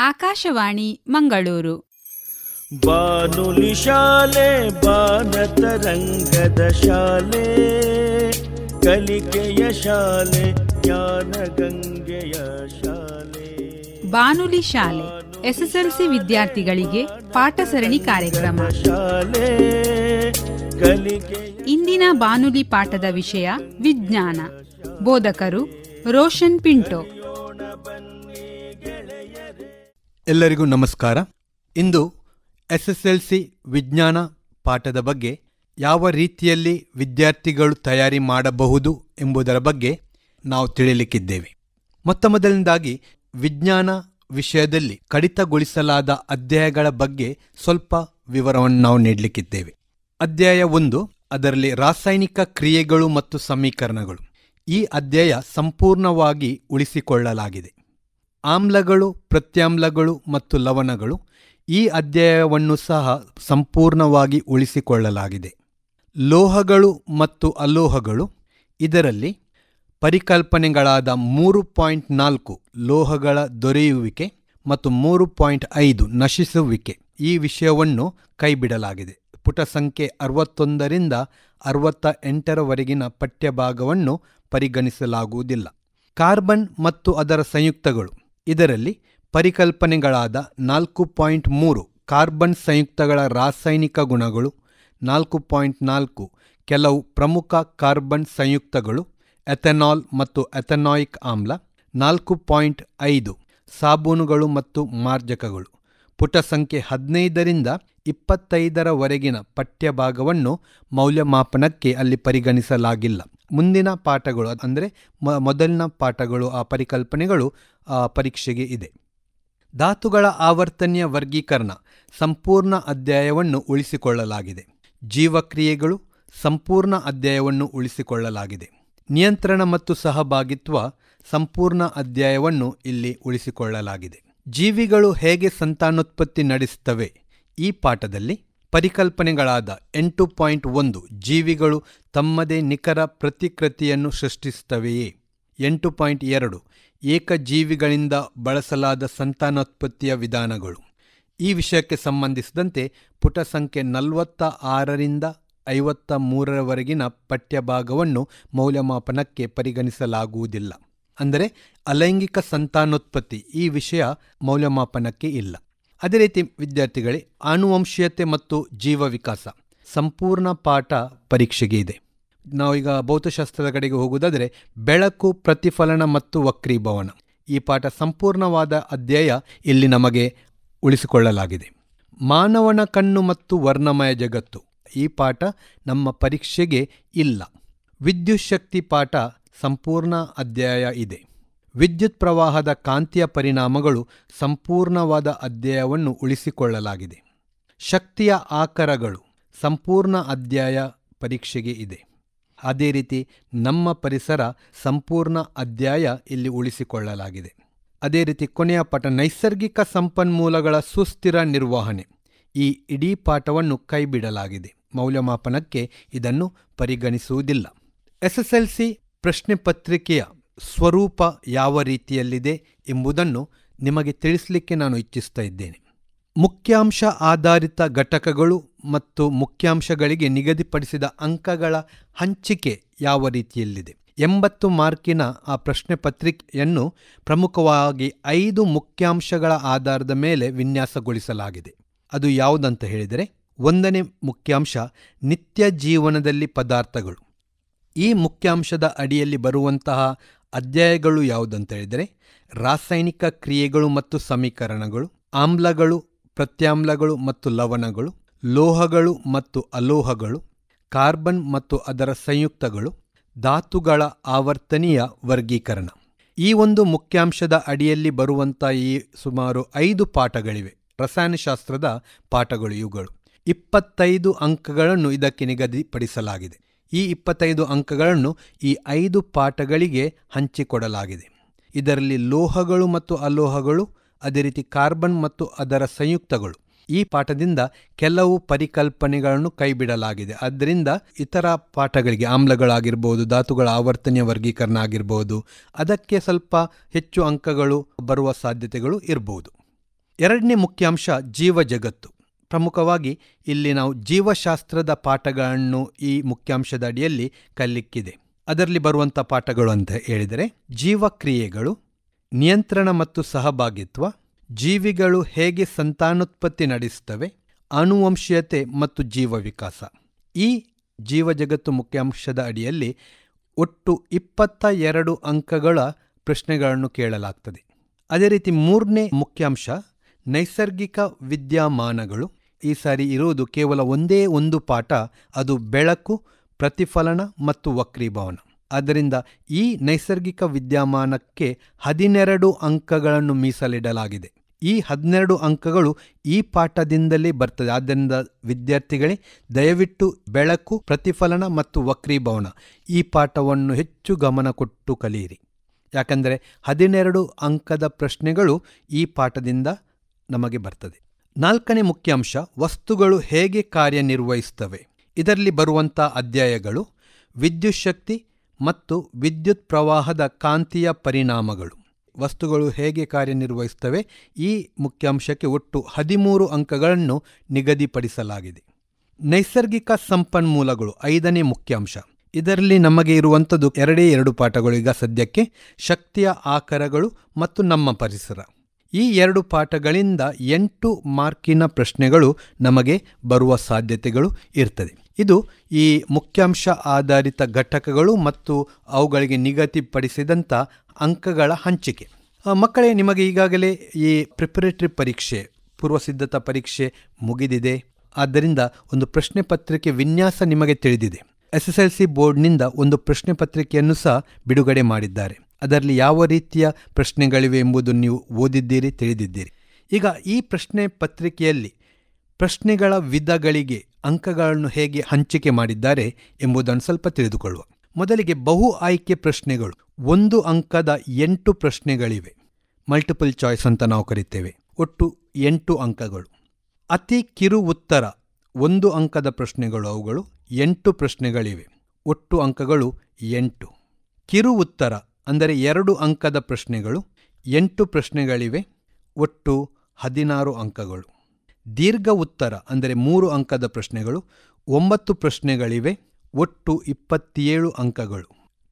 ಆಕಾಶವಾಣಿ ಮಂಗಳೂರು ಬಾನುಲಿ ಶಾಲೆ ಬಾನತರಂಗದ ಶಾಲೆ ಕಲಿಕೆಯ ಶಾಲೆ ಜ್ಞಾನ ಗಂಗೆಯ ಶಾಲೆ ಬಾನುಲಿ ಶಾಲೆ ಎಸ್ಎಸ್ಎಲ್ಸಿ ವಿದ್ಯಾರ್ಥಿಗಳಿಗೆ ಪಾಠ ಸರಣಿ ಕಾರ್ಯಕ್ರಮ ಶಾಲೆ ಕಲಿಕೆಯ ಇಂದಿನ ಬಾನುಲಿ ಪಾಠದ ವಿಷಯ ವಿಜ್ಞಾನ ಬೋಧಕರು ರೋಷನ್ ಪಿಂಟೋ ಎಲ್ಲರಿಗೂ ನಮಸ್ಕಾರ ಇಂದು ಎಸ್ ಎಸ್ ಎಲ್ ಸಿ ವಿಜ್ಞಾನ ಪಾಠದ ಬಗ್ಗೆ ಯಾವ ರೀತಿಯಲ್ಲಿ ವಿದ್ಯಾರ್ಥಿಗಳು ತಯಾರಿ ಮಾಡಬಹುದು ಎಂಬುದರ ಬಗ್ಗೆ ನಾವು ತಿಳಿಯಲಿಕ್ಕಿದ್ದೇವೆ ಮೊತ್ತ ಮೊದಲನೇದಾಗಿ ವಿಜ್ಞಾನ ವಿಷಯದಲ್ಲಿ ಕಡಿತಗೊಳಿಸಲಾದ ಅಧ್ಯಾಯಗಳ ಬಗ್ಗೆ ಸ್ವಲ್ಪ ವಿವರವನ್ನು ನಾವು ನೀಡಲಿಕ್ಕಿದ್ದೇವೆ ಅಧ್ಯಾಯ ಒಂದು ಅದರಲ್ಲಿ ರಾಸಾಯನಿಕ ಕ್ರಿಯೆಗಳು ಮತ್ತು ಸಮೀಕರಣಗಳು ಈ ಅಧ್ಯಾಯ ಸಂಪೂರ್ಣವಾಗಿ ಉಳಿಸಿಕೊಳ್ಳಲಾಗಿದೆ ಆಮ್ಲಗಳು ಪ್ರತ್ಯಾಮ್ಲಗಳು ಮತ್ತು ಲವಣಗಳು ಈ ಅಧ್ಯಾಯವನ್ನು ಸಹ ಸಂಪೂರ್ಣವಾಗಿ ಉಳಿಸಿಕೊಳ್ಳಲಾಗಿದೆ ಲೋಹಗಳು ಮತ್ತು ಅಲೋಹಗಳು ಇದರಲ್ಲಿ ಪರಿಕಲ್ಪನೆಗಳಾದ ಮೂರು ಪಾಯಿಂಟ್ ನಾಲ್ಕು ಲೋಹಗಳ ದೊರೆಯುವಿಕೆ ಮತ್ತು ಮೂರು ಪಾಯಿಂಟ್ ಐದು ನಶಿಸುವಿಕೆ ಈ ವಿಷಯವನ್ನು ಕೈಬಿಡಲಾಗಿದೆ ಪುಟ ಸಂಖ್ಯೆ ಅರವತ್ತೊಂದರಿಂದ ಅರವತ್ತ ಎಂಟರವರೆಗಿನ ಪಠ್ಯಭಾಗವನ್ನು ಪರಿಗಣಿಸಲಾಗುವುದಿಲ್ಲ ಕಾರ್ಬನ್ ಮತ್ತು ಅದರ ಸಂಯುಕ್ತಗಳು ಇದರಲ್ಲಿ ಪರಿಕಲ್ಪನೆಗಳಾದ ನಾಲ್ಕು ಪಾಯಿಂಟ್ ಮೂರು ಕಾರ್ಬನ್ ಸಂಯುಕ್ತಗಳ ರಾಸಾಯನಿಕ ಗುಣಗಳು ನಾಲ್ಕು ಪಾಯಿಂಟ್ ನಾಲ್ಕು ಕೆಲವು ಪ್ರಮುಖ ಕಾರ್ಬನ್ ಸಂಯುಕ್ತಗಳು ಎಥೆನಾಲ್ ಮತ್ತು ಎಥೆನಾಯಿಕ್ ಆಮ್ಲ ನಾಲ್ಕು ಪಾಯಿಂಟ್ ಐದು ಸಾಬೂನುಗಳು ಮತ್ತು ಮಾರ್ಜಕಗಳು ಪುಟ ಸಂಖ್ಯೆ ಹದಿನೈದರಿಂದ ಇಪ್ಪತ್ತೈದರವರೆಗಿನ ಪಠ್ಯಭಾಗವನ್ನು ಮೌಲ್ಯಮಾಪನಕ್ಕೆ ಅಲ್ಲಿ ಪರಿಗಣಿಸಲಾಗಿಲ್ಲ ಮುಂದಿನ ಪಾಠಗಳು ಅಂದರೆ ಮ ಮೊದಲಿನ ಪಾಠಗಳು ಆ ಪರಿಕಲ್ಪನೆಗಳು ಆ ಪರೀಕ್ಷೆಗೆ ಇದೆ ಧಾತುಗಳ ಆವರ್ತನೀಯ ವರ್ಗೀಕರಣ ಸಂಪೂರ್ಣ ಅಧ್ಯಾಯವನ್ನು ಉಳಿಸಿಕೊಳ್ಳಲಾಗಿದೆ ಜೀವಕ್ರಿಯೆಗಳು ಸಂಪೂರ್ಣ ಅಧ್ಯಾಯವನ್ನು ಉಳಿಸಿಕೊಳ್ಳಲಾಗಿದೆ ನಿಯಂತ್ರಣ ಮತ್ತು ಸಹಭಾಗಿತ್ವ ಸಂಪೂರ್ಣ ಅಧ್ಯಾಯವನ್ನು ಇಲ್ಲಿ ಉಳಿಸಿಕೊಳ್ಳಲಾಗಿದೆ ಜೀವಿಗಳು ಹೇಗೆ ಸಂತಾನೋತ್ಪತ್ತಿ ನಡೆಸುತ್ತವೆ ಈ ಪಾಠದಲ್ಲಿ ಪರಿಕಲ್ಪನೆಗಳಾದ ಎಂಟು ಪಾಯಿಂಟ್ ಒಂದು ಜೀವಿಗಳು ತಮ್ಮದೇ ನಿಖರ ಪ್ರತಿಕೃತಿಯನ್ನು ಸೃಷ್ಟಿಸುತ್ತವೆಯೇ ಎಂಟು ಪಾಯಿಂಟ್ ಎರಡು ಏಕಜೀವಿಗಳಿಂದ ಬಳಸಲಾದ ಸಂತಾನೋತ್ಪತ್ತಿಯ ವಿಧಾನಗಳು ಈ ವಿಷಯಕ್ಕೆ ಸಂಬಂಧಿಸಿದಂತೆ ಪುಟ ಸಂಖ್ಯೆ ನಲವತ್ತ ಆರರಿಂದ ಐವತ್ತ ಮೂರರವರೆಗಿನ ಪಠ್ಯಭಾಗವನ್ನು ಮೌಲ್ಯಮಾಪನಕ್ಕೆ ಪರಿಗಣಿಸಲಾಗುವುದಿಲ್ಲ ಅಂದರೆ ಅಲೈಂಗಿಕ ಸಂತಾನೋತ್ಪತ್ತಿ ಈ ವಿಷಯ ಮೌಲ್ಯಮಾಪನಕ್ಕೆ ಇಲ್ಲ ಅದೇ ರೀತಿ ವಿದ್ಯಾರ್ಥಿಗಳೇ ಆನುವಂಶೀಯತೆ ಮತ್ತು ಜೀವ ವಿಕಾಸ ಸಂಪೂರ್ಣ ಪಾಠ ಪರೀಕ್ಷೆಗೆ ಇದೆ ನಾವೀಗ ಭೌತಶಾಸ್ತ್ರದ ಕಡೆಗೆ ಹೋಗುವುದಾದರೆ ಬೆಳಕು ಪ್ರತಿಫಲನ ಮತ್ತು ವಕ್ರೀಭವನ ಈ ಪಾಠ ಸಂಪೂರ್ಣವಾದ ಅಧ್ಯಾಯ ಇಲ್ಲಿ ನಮಗೆ ಉಳಿಸಿಕೊಳ್ಳಲಾಗಿದೆ ಮಾನವನ ಕಣ್ಣು ಮತ್ತು ವರ್ಣಮಯ ಜಗತ್ತು ಈ ಪಾಠ ನಮ್ಮ ಪರೀಕ್ಷೆಗೆ ಇಲ್ಲ ವಿದ್ಯುತ್ ಶಕ್ತಿ ಪಾಠ ಸಂಪೂರ್ಣ ಅಧ್ಯಾಯ ಇದೆ ವಿದ್ಯುತ್ ಪ್ರವಾಹದ ಕಾಂತಿಯ ಪರಿಣಾಮಗಳು ಸಂಪೂರ್ಣವಾದ ಅಧ್ಯಾಯವನ್ನು ಉಳಿಸಿಕೊಳ್ಳಲಾಗಿದೆ ಶಕ್ತಿಯ ಆಕರಗಳು ಸಂಪೂರ್ಣ ಅಧ್ಯಾಯ ಪರೀಕ್ಷೆಗೆ ಇದೆ ಅದೇ ರೀತಿ ನಮ್ಮ ಪರಿಸರ ಸಂಪೂರ್ಣ ಅಧ್ಯಾಯ ಇಲ್ಲಿ ಉಳಿಸಿಕೊಳ್ಳಲಾಗಿದೆ ಅದೇ ರೀತಿ ಕೊನೆಯ ಪಾಠ ನೈಸರ್ಗಿಕ ಸಂಪನ್ಮೂಲಗಳ ಸುಸ್ಥಿರ ನಿರ್ವಹಣೆ ಈ ಇಡೀ ಪಾಠವನ್ನು ಕೈಬಿಡಲಾಗಿದೆ ಮೌಲ್ಯಮಾಪನಕ್ಕೆ ಇದನ್ನು ಪರಿಗಣಿಸುವುದಿಲ್ಲ ಎಸ್ಎಸ್ಎಲ್ಸಿ ಪ್ರಶ್ನೆ ಪತ್ರಿಕೆಯ ಸ್ವರೂಪ ಯಾವ ರೀತಿಯಲ್ಲಿದೆ ಎಂಬುದನ್ನು ನಿಮಗೆ ತಿಳಿಸಲಿಕ್ಕೆ ನಾನು ಇಚ್ಛಿಸ್ತಾ ಇದ್ದೇನೆ ಮುಖ್ಯಾಂಶ ಆಧಾರಿತ ಘಟಕಗಳು ಮತ್ತು ಮುಖ್ಯಾಂಶಗಳಿಗೆ ನಿಗದಿಪಡಿಸಿದ ಅಂಕಗಳ ಹಂಚಿಕೆ ಯಾವ ರೀತಿಯಲ್ಲಿದೆ ಎಂಬತ್ತು ಮಾರ್ಕಿನ ಆ ಪ್ರಶ್ನೆ ಪತ್ರಿಕೆಯನ್ನು ಪ್ರಮುಖವಾಗಿ ಐದು ಮುಖ್ಯಾಂಶಗಳ ಆಧಾರದ ಮೇಲೆ ವಿನ್ಯಾಸಗೊಳಿಸಲಾಗಿದೆ ಅದು ಯಾವುದಂತ ಹೇಳಿದರೆ ಒಂದನೇ ಮುಖ್ಯಾಂಶ ನಿತ್ಯ ಜೀವನದಲ್ಲಿ ಪದಾರ್ಥಗಳು ಈ ಮುಖ್ಯಾಂಶದ ಅಡಿಯಲ್ಲಿ ಬರುವಂತಹ ಅಧ್ಯಾಯಗಳು ಯಾವುದಂತ ಹೇಳಿದರೆ ರಾಸಾಯನಿಕ ಕ್ರಿಯೆಗಳು ಮತ್ತು ಸಮೀಕರಣಗಳು ಆಮ್ಲಗಳು ಪ್ರತ್ಯಾಮ್ಲಗಳು ಮತ್ತು ಲವಣಗಳು ಲೋಹಗಳು ಮತ್ತು ಅಲೋಹಗಳು ಕಾರ್ಬನ್ ಮತ್ತು ಅದರ ಸಂಯುಕ್ತಗಳು ಧಾತುಗಳ ಆವರ್ತನೀಯ ವರ್ಗೀಕರಣ ಈ ಒಂದು ಮುಖ್ಯಾಂಶದ ಅಡಿಯಲ್ಲಿ ಬರುವಂಥ ಈ ಸುಮಾರು ಐದು ಪಾಠಗಳಿವೆ ರಸಾಯನಶಾಸ್ತ್ರದ ಪಾಠಗಳು ಇವುಗಳು ಇಪ್ಪತ್ತೈದು ಅಂಕಗಳನ್ನು ಇದಕ್ಕೆ ನಿಗದಿಪಡಿಸಲಾಗಿದೆ ಈ ಇಪ್ಪತ್ತೈದು ಅಂಕಗಳನ್ನು ಈ ಐದು ಪಾಠಗಳಿಗೆ ಹಂಚಿಕೊಡಲಾಗಿದೆ ಇದರಲ್ಲಿ ಲೋಹಗಳು ಮತ್ತು ಅಲೋಹಗಳು ಅದೇ ರೀತಿ ಕಾರ್ಬನ್ ಮತ್ತು ಅದರ ಸಂಯುಕ್ತಗಳು ಈ ಪಾಠದಿಂದ ಕೆಲವು ಪರಿಕಲ್ಪನೆಗಳನ್ನು ಕೈಬಿಡಲಾಗಿದೆ ಆದ್ದರಿಂದ ಇತರ ಪಾಠಗಳಿಗೆ ಆಮ್ಲಗಳಾಗಿರ್ಬೋದು ಧಾತುಗಳ ಆವರ್ತನೀಯ ವರ್ಗೀಕರಣ ಆಗಿರ್ಬೋದು ಅದಕ್ಕೆ ಸ್ವಲ್ಪ ಹೆಚ್ಚು ಅಂಕಗಳು ಬರುವ ಸಾಧ್ಯತೆಗಳು ಇರಬಹುದು ಎರಡನೇ ಮುಖ್ಯಾಂಶ ಜೀವ ಜಗತ್ತು ಪ್ರಮುಖವಾಗಿ ಇಲ್ಲಿ ನಾವು ಜೀವಶಾಸ್ತ್ರದ ಪಾಠಗಳನ್ನು ಈ ಮುಖ್ಯಾಂಶದ ಅಡಿಯಲ್ಲಿ ಕಲಿಕ್ಕಿದೆ ಅದರಲ್ಲಿ ಬರುವಂಥ ಪಾಠಗಳು ಅಂತ ಹೇಳಿದರೆ ಜೀವಕ್ರಿಯೆಗಳು ನಿಯಂತ್ರಣ ಮತ್ತು ಸಹಭಾಗಿತ್ವ ಜೀವಿಗಳು ಹೇಗೆ ಸಂತಾನೋತ್ಪತ್ತಿ ನಡೆಸುತ್ತವೆ ಆನುವಂಶೀಯತೆ ಮತ್ತು ಜೀವ ವಿಕಾಸ ಈ ಜೀವಜಗತ್ತು ಮುಖ್ಯಾಂಶದ ಅಡಿಯಲ್ಲಿ ಒಟ್ಟು ಇಪ್ಪತ್ತ ಎರಡು ಅಂಕಗಳ ಪ್ರಶ್ನೆಗಳನ್ನು ಕೇಳಲಾಗ್ತದೆ ಅದೇ ರೀತಿ ಮೂರನೇ ಮುಖ್ಯಾಂಶ ನೈಸರ್ಗಿಕ ವಿದ್ಯಮಾನಗಳು ಈ ಸಾರಿ ಇರುವುದು ಕೇವಲ ಒಂದೇ ಒಂದು ಪಾಠ ಅದು ಬೆಳಕು ಪ್ರತಿಫಲನ ಮತ್ತು ವಕ್ರೀಭವನ ಆದ್ದರಿಂದ ಈ ನೈಸರ್ಗಿಕ ವಿದ್ಯಮಾನಕ್ಕೆ ಹದಿನೆರಡು ಅಂಕಗಳನ್ನು ಮೀಸಲಿಡಲಾಗಿದೆ ಈ ಹದಿನೆರಡು ಅಂಕಗಳು ಈ ಪಾಠದಿಂದಲೇ ಬರ್ತದೆ ಆದ್ದರಿಂದ ವಿದ್ಯಾರ್ಥಿಗಳೇ ದಯವಿಟ್ಟು ಬೆಳಕು ಪ್ರತಿಫಲನ ಮತ್ತು ವಕ್ರೀಭವನ ಈ ಪಾಠವನ್ನು ಹೆಚ್ಚು ಗಮನ ಕೊಟ್ಟು ಕಲಿಯಿರಿ ಯಾಕಂದರೆ ಹದಿನೆರಡು ಅಂಕದ ಪ್ರಶ್ನೆಗಳು ಈ ಪಾಠದಿಂದ ನಮಗೆ ಬರ್ತದೆ ನಾಲ್ಕನೇ ಮುಖ್ಯಾಂಶ ವಸ್ತುಗಳು ಹೇಗೆ ಕಾರ್ಯನಿರ್ವಹಿಸುತ್ತವೆ ಇದರಲ್ಲಿ ಬರುವಂಥ ಅಧ್ಯಾಯಗಳು ವಿದ್ಯುತ್ ಶಕ್ತಿ ಮತ್ತು ವಿದ್ಯುತ್ ಪ್ರವಾಹದ ಕಾಂತೀಯ ಪರಿಣಾಮಗಳು ವಸ್ತುಗಳು ಹೇಗೆ ಕಾರ್ಯನಿರ್ವಹಿಸುತ್ತವೆ ಈ ಮುಖ್ಯಾಂಶಕ್ಕೆ ಒಟ್ಟು ಹದಿಮೂರು ಅಂಕಗಳನ್ನು ನಿಗದಿಪಡಿಸಲಾಗಿದೆ ನೈಸರ್ಗಿಕ ಸಂಪನ್ಮೂಲಗಳು ಐದನೇ ಮುಖ್ಯಾಂಶ ಇದರಲ್ಲಿ ನಮಗೆ ಇರುವಂಥದ್ದು ಎರಡೇ ಎರಡು ಪಾಠಗಳು ಈಗ ಸದ್ಯಕ್ಕೆ ಶಕ್ತಿಯ ಆಕರಗಳು ಮತ್ತು ನಮ್ಮ ಪರಿಸರ ಈ ಎರಡು ಪಾಠಗಳಿಂದ ಎಂಟು ಮಾರ್ಕಿನ ಪ್ರಶ್ನೆಗಳು ನಮಗೆ ಬರುವ ಸಾಧ್ಯತೆಗಳು ಇರ್ತದೆ ಇದು ಈ ಮುಖ್ಯಾಂಶ ಆಧಾರಿತ ಘಟಕಗಳು ಮತ್ತು ಅವುಗಳಿಗೆ ನಿಗದಿಪಡಿಸಿದಂಥ ಅಂಕಗಳ ಹಂಚಿಕೆ ಆ, ಮಕ್ಕಳೇ ನಿಮಗೆ ಈಗಾಗಲೇ ಈ ಪ್ರಿಪರೇಟರಿ ಪರೀಕ್ಷೆ ಪೂರ್ವಸಿದ್ಧತಾ ಪರೀಕ್ಷೆ ಮುಗಿದಿದೆ ಆದ್ದರಿಂದ ಒಂದು ಪ್ರಶ್ನೆ ಪತ್ರಿಕೆ ವಿನ್ಯಾಸ ನಿಮಗೆ ತಿಳಿದಿದೆ ಎಸ್ ಎಸ್ ಎಲ್ ಸಿ ಬೋರ್ಡ್ನಿಂದ ಒಂದು ಪ್ರಶ್ನೆ ಪತ್ರಿಕೆಯನ್ನು ಸಹ ಬಿಡುಗಡೆ ಮಾಡಿದ್ದಾರೆ ಅದರಲ್ಲಿ ಯಾವ ರೀತಿಯ ಪ್ರಶ್ನೆಗಳಿವೆ ಎಂಬುದು ನೀವು ಓದಿದ್ದೀರಿ ತಿಳಿದಿದ್ದೀರಿ ಈಗ ಈ ಪ್ರಶ್ನೆ ಪತ್ರಿಕೆಯಲ್ಲಿ ಪ್ರಶ್ನೆಗಳ ವಿಧಗಳಿಗೆ ಅಂಕಗಳನ್ನು ಹೇಗೆ ಹಂಚಿಕೆ ಮಾಡಿದ್ದಾರೆ ಎಂಬುದನ್ನು ಸ್ವಲ್ಪ ತಿಳಿದುಕೊಳ್ಳುವ ಮೊದಲಿಗೆ ಬಹು ಆಯ್ಕೆ ಪ್ರಶ್ನೆಗಳು ಒಂದು ಅಂಕದ ಎಂಟು ಪ್ರಶ್ನೆಗಳಿವೆ ಮಲ್ಟಿಪಲ್ ಚಾಯ್ಸ್ ಅಂತ ನಾವು ಕರಿತೇವೆ ಒಟ್ಟು ಎಂಟು ಅಂಕಗಳು ಅತಿ ಕಿರು ಉತ್ತರ ಒಂದು ಅಂಕದ ಪ್ರಶ್ನೆಗಳು ಅವುಗಳು ಎಂಟು ಪ್ರಶ್ನೆಗಳಿವೆ ಒಟ್ಟು ಅಂಕಗಳು ಎಂಟು ಕಿರು ಉತ್ತರ ಅಂದರೆ ಎರಡು ಅಂಕದ ಪ್ರಶ್ನೆಗಳು ಎಂಟು ಪ್ರಶ್ನೆಗಳಿವೆ ಒಟ್ಟು ಹದಿನಾರು ಅಂಕಗಳು ದೀರ್ಘ ಉತ್ತರ ಅಂದರೆ ಮೂರು ಅಂಕದ ಪ್ರಶ್ನೆಗಳು ಒಂಬತ್ತು ಪ್ರಶ್ನೆಗಳಿವೆ ಒಟ್ಟು ಇಪ್ಪತ್ತೇಳು ಅಂಕಗಳು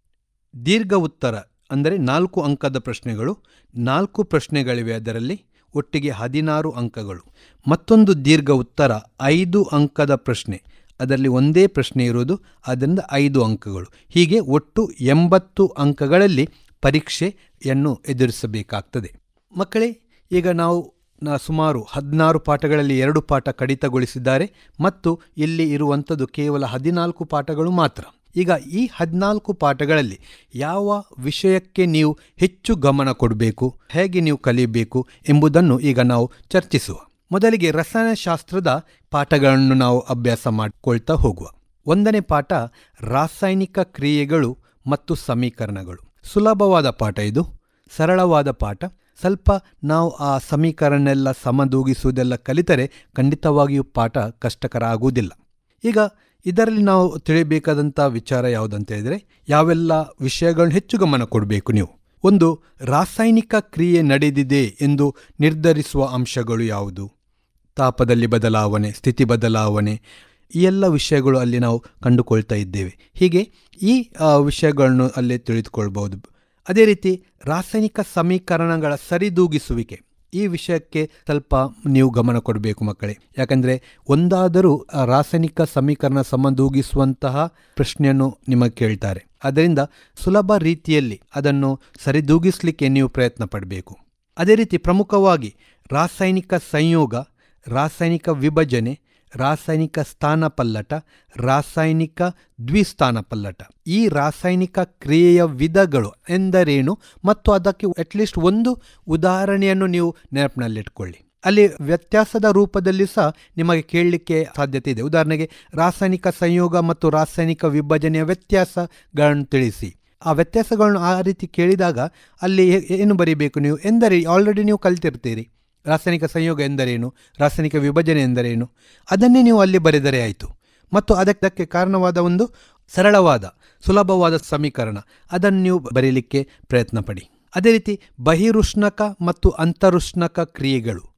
ದೀರ್ಘ ಉತ್ತರ ಅಂದರೆ ನಾಲ್ಕು ಅಂಕದ ಪ್ರಶ್ನೆಗಳು ನಾಲ್ಕು ಪ್ರಶ್ನೆಗಳಿವೆ ಅದರಲ್ಲಿ ಒಟ್ಟಿಗೆ ಹದಿನಾರು ಅಂಕಗಳು ಮತ್ತೊಂದು ದೀರ್ಘ ಉತ್ತರ ಐದು ಅಂಕದ ಪ್ರಶ್ನೆ ಅದರಲ್ಲಿ ಒಂದೇ ಪ್ರಶ್ನೆ ಇರುವುದು ಅದರಿಂದ ಐದು ಅಂಕಗಳು ಹೀಗೆ ಒಟ್ಟು ಎಂಬತ್ತು ಅಂಕಗಳಲ್ಲಿ ಪರೀಕ್ಷೆಯನ್ನು ಎದುರಿಸಬೇಕಾಗ್ತದೆ ಮಕ್ಕಳೇ ಈಗ ನಾವು ನ- ಸುಮಾರು ಹದಿನಾರು ಪಾಠಗಳಲ್ಲಿ ಎರಡು ಪಾಠ ಕಡಿತಗೊಳಿಸಿದ್ದಾರೆ ಮತ್ತು ಇಲ್ಲಿ ಇರುವಂಥದ್ದು ಕೇವಲ ಹದಿನಾಲ್ಕು ಪಾಠಗಳು ಮಾತ್ರ ಈಗ ಈ ಹದಿನಾಲ್ಕು ಪಾಠಗಳಲ್ಲಿ ಯಾವ ವಿಷಯಕ್ಕೆ ನೀವು ಹೆಚ್ಚು ಗಮನ ಕೊಡಬೇಕು ಹೇಗೆ ನೀವು ಕಲಿಯಬೇಕು ಎಂಬುದನ್ನು ಈಗ ನಾವು ಚರ್ಚಿಸುವ ಮೊದಲಿಗೆ ರಸಾಯನಶಾಸ್ತ್ರದ ಪಾಠಗಳನ್ನು ನಾವು ಅಭ್ಯಾಸ ಮಾಡಿಕೊಳ್ತಾ ಹೋಗುವ ಒಂದನೇ ಪಾಠ ರಾಸಾಯನಿಕ ಕ್ರಿಯೆಗಳು ಮತ್ತು ಸಮೀಕರಣಗಳು ಸುಲಭವಾದ ಪಾಠ ಇದು ಸರಳವಾದ ಪಾಠ ಸ್ವಲ್ಪ ನಾವು ಆ ಸಮೀಕರಣ ಎಲ್ಲ ಸಮದೂಗಿಸುವುದೆಲ್ಲ ಕಲಿತರೆ ಖಂಡಿತವಾಗಿಯೂ ಪಾಠ ಕಷ್ಟಕರ ಆಗುವುದಿಲ್ಲ ಈಗ ಇದರಲ್ಲಿ ನಾವು ತಿಳಿಯಬೇಕಾದಂಥ ವಿಚಾರ ಯಾವುದಂತ ಹೇಳಿದರೆ ಯಾವೆಲ್ಲ ವಿಷಯಗಳನ್ನ ಹೆಚ್ಚು ಗಮನ ಕೊಡಬೇಕು ನೀವು ಒಂದು ರಾಸಾಯನಿಕ ಕ್ರಿಯೆ ನಡೆದಿದೆ ಎಂದು ನಿರ್ಧರಿಸುವ ಅಂಶಗಳು ಯಾವುದು ತಾಪದಲ್ಲಿ ಬದಲಾವಣೆ ಸ್ಥಿತಿ ಬದಲಾವಣೆ ಈ ಎಲ್ಲ ವಿಷಯಗಳು ಅಲ್ಲಿ ನಾವು ಕಂಡುಕೊಳ್ತಾ ಇದ್ದೇವೆ ಹೀಗೆ ಈ ಆ, ವಿಷಯಗಳನ್ನು ಅಲ್ಲಿ ತಿಳಿದುಕೊಳ್ಬಹುದು ಅದೇ ರೀತಿ ರಾಸಾಯನಿಕ ಸಮೀಕರಣಗಳ ಸರಿದೂಗಿಸುವಿಕೆ ಈ ವಿಷಯಕ್ಕೆ ಸ್ವಲ್ಪ ನೀವು ಗಮನ ಕೊಡಬೇಕು ಮಕ್ಕಳೇ ಯಾಕಂದರೆ ಒಂದಾದರೂ ಆ ರಾಸಾಯನಿಕ ಸಮೀಕರಣ ಸಮದೂಗಿಸುವಂತಹ ಪ್ರಶ್ನೆಯನ್ನು ನಿಮಗೆ ಕೇಳ್ತಾರೆ ಅದರಿಂದ ಸುಲಭ ರೀತಿಯಲ್ಲಿ ಅದನ್ನು ಸರಿದೂಗಿಸಲಿಕ್ಕೆ ನೀವು ಪ್ರಯತ್ನ ಪಡಬೇಕು ಅದೇ ರೀತಿ ಪ್ರಮುಖವಾಗಿ ರಾಸಾಯನಿಕ ಸಂಯೋಗ ರಾಸಾಯನಿಕ ವಿಭಜನೆ ರಾಸಾಯನಿಕ ಸ್ಥಾನ ಪಲ್ಲಟ ರಾಸಾಯನಿಕ ದ್ವಿಸ್ಥಾನ ಪಲ್ಲಟ ಈ ರಾಸಾಯನಿಕ ಕ್ರಿಯೆಯ ವಿಧಗಳು ಎಂದರೇನು ಮತ್ತು ಅದಕ್ಕೆ ಅಟ್ಲೀಸ್ಟ್ ಒಂದು ಉದಾಹರಣೆಯನ್ನು ನೀವು ನೆನಪಿನಲ್ಲಿಟ್ಕೊಳ್ಳಿ ಅಲ್ಲಿ ವ್ಯತ್ಯಾಸದ ರೂಪದಲ್ಲಿ ಸಹ ನಿಮಗೆ ಕೇಳಲಿಕ್ಕೆ ಸಾಧ್ಯತೆ ಇದೆ ಉದಾಹರಣೆಗೆ ರಾಸಾಯನಿಕ ಸಂಯೋಗ ಮತ್ತು ರಾಸಾಯನಿಕ ವಿಭಜನೆಯ ವ್ಯತ್ಯಾಸಗಳನ್ನು ತಿಳಿಸಿ ಆ ವ್ಯತ್ಯಾಸಗಳನ್ನು ಆ ರೀತಿ ಕೇಳಿದಾಗ ಅಲ್ಲಿ ಏ- ಏನು ಬರೀಬೇಕು ನೀವು ಎಂದರೆ ಆಲ್ರೆಡಿ ನೀವು ಕಲ್ತಿರ್ತೀರಿ ರಾಸಾಯನಿಕ ಸಂಯೋಗ ಎಂದರೇನು ರಾಸಾಯನಿಕ ವಿಭಜನೆ ಎಂದರೇನು ಅದನ್ನೇ ನೀವು ಅಲ್ಲಿ ಬರೆದರೆ ಆಯಿತು ಮತ್ತು ಅದಕ್ಕೆ ಕಾರಣವಾದ ಒಂದು ಸರಳವಾದ ಸುಲಭವಾದ ಸಮೀಕರಣ ಅದನ್ನು ನೀವು ಬರೀಲಿಕ್ಕೆ ಪ್ರಯತ್ನ ಪಡಿ ಅದೇ ರೀತಿ ಬಹಿರುಷ್ಣಕ ಮತ್ತು ಅಂತರುಷ್ಣಕ ಕ್ರಿಯೆಗಳು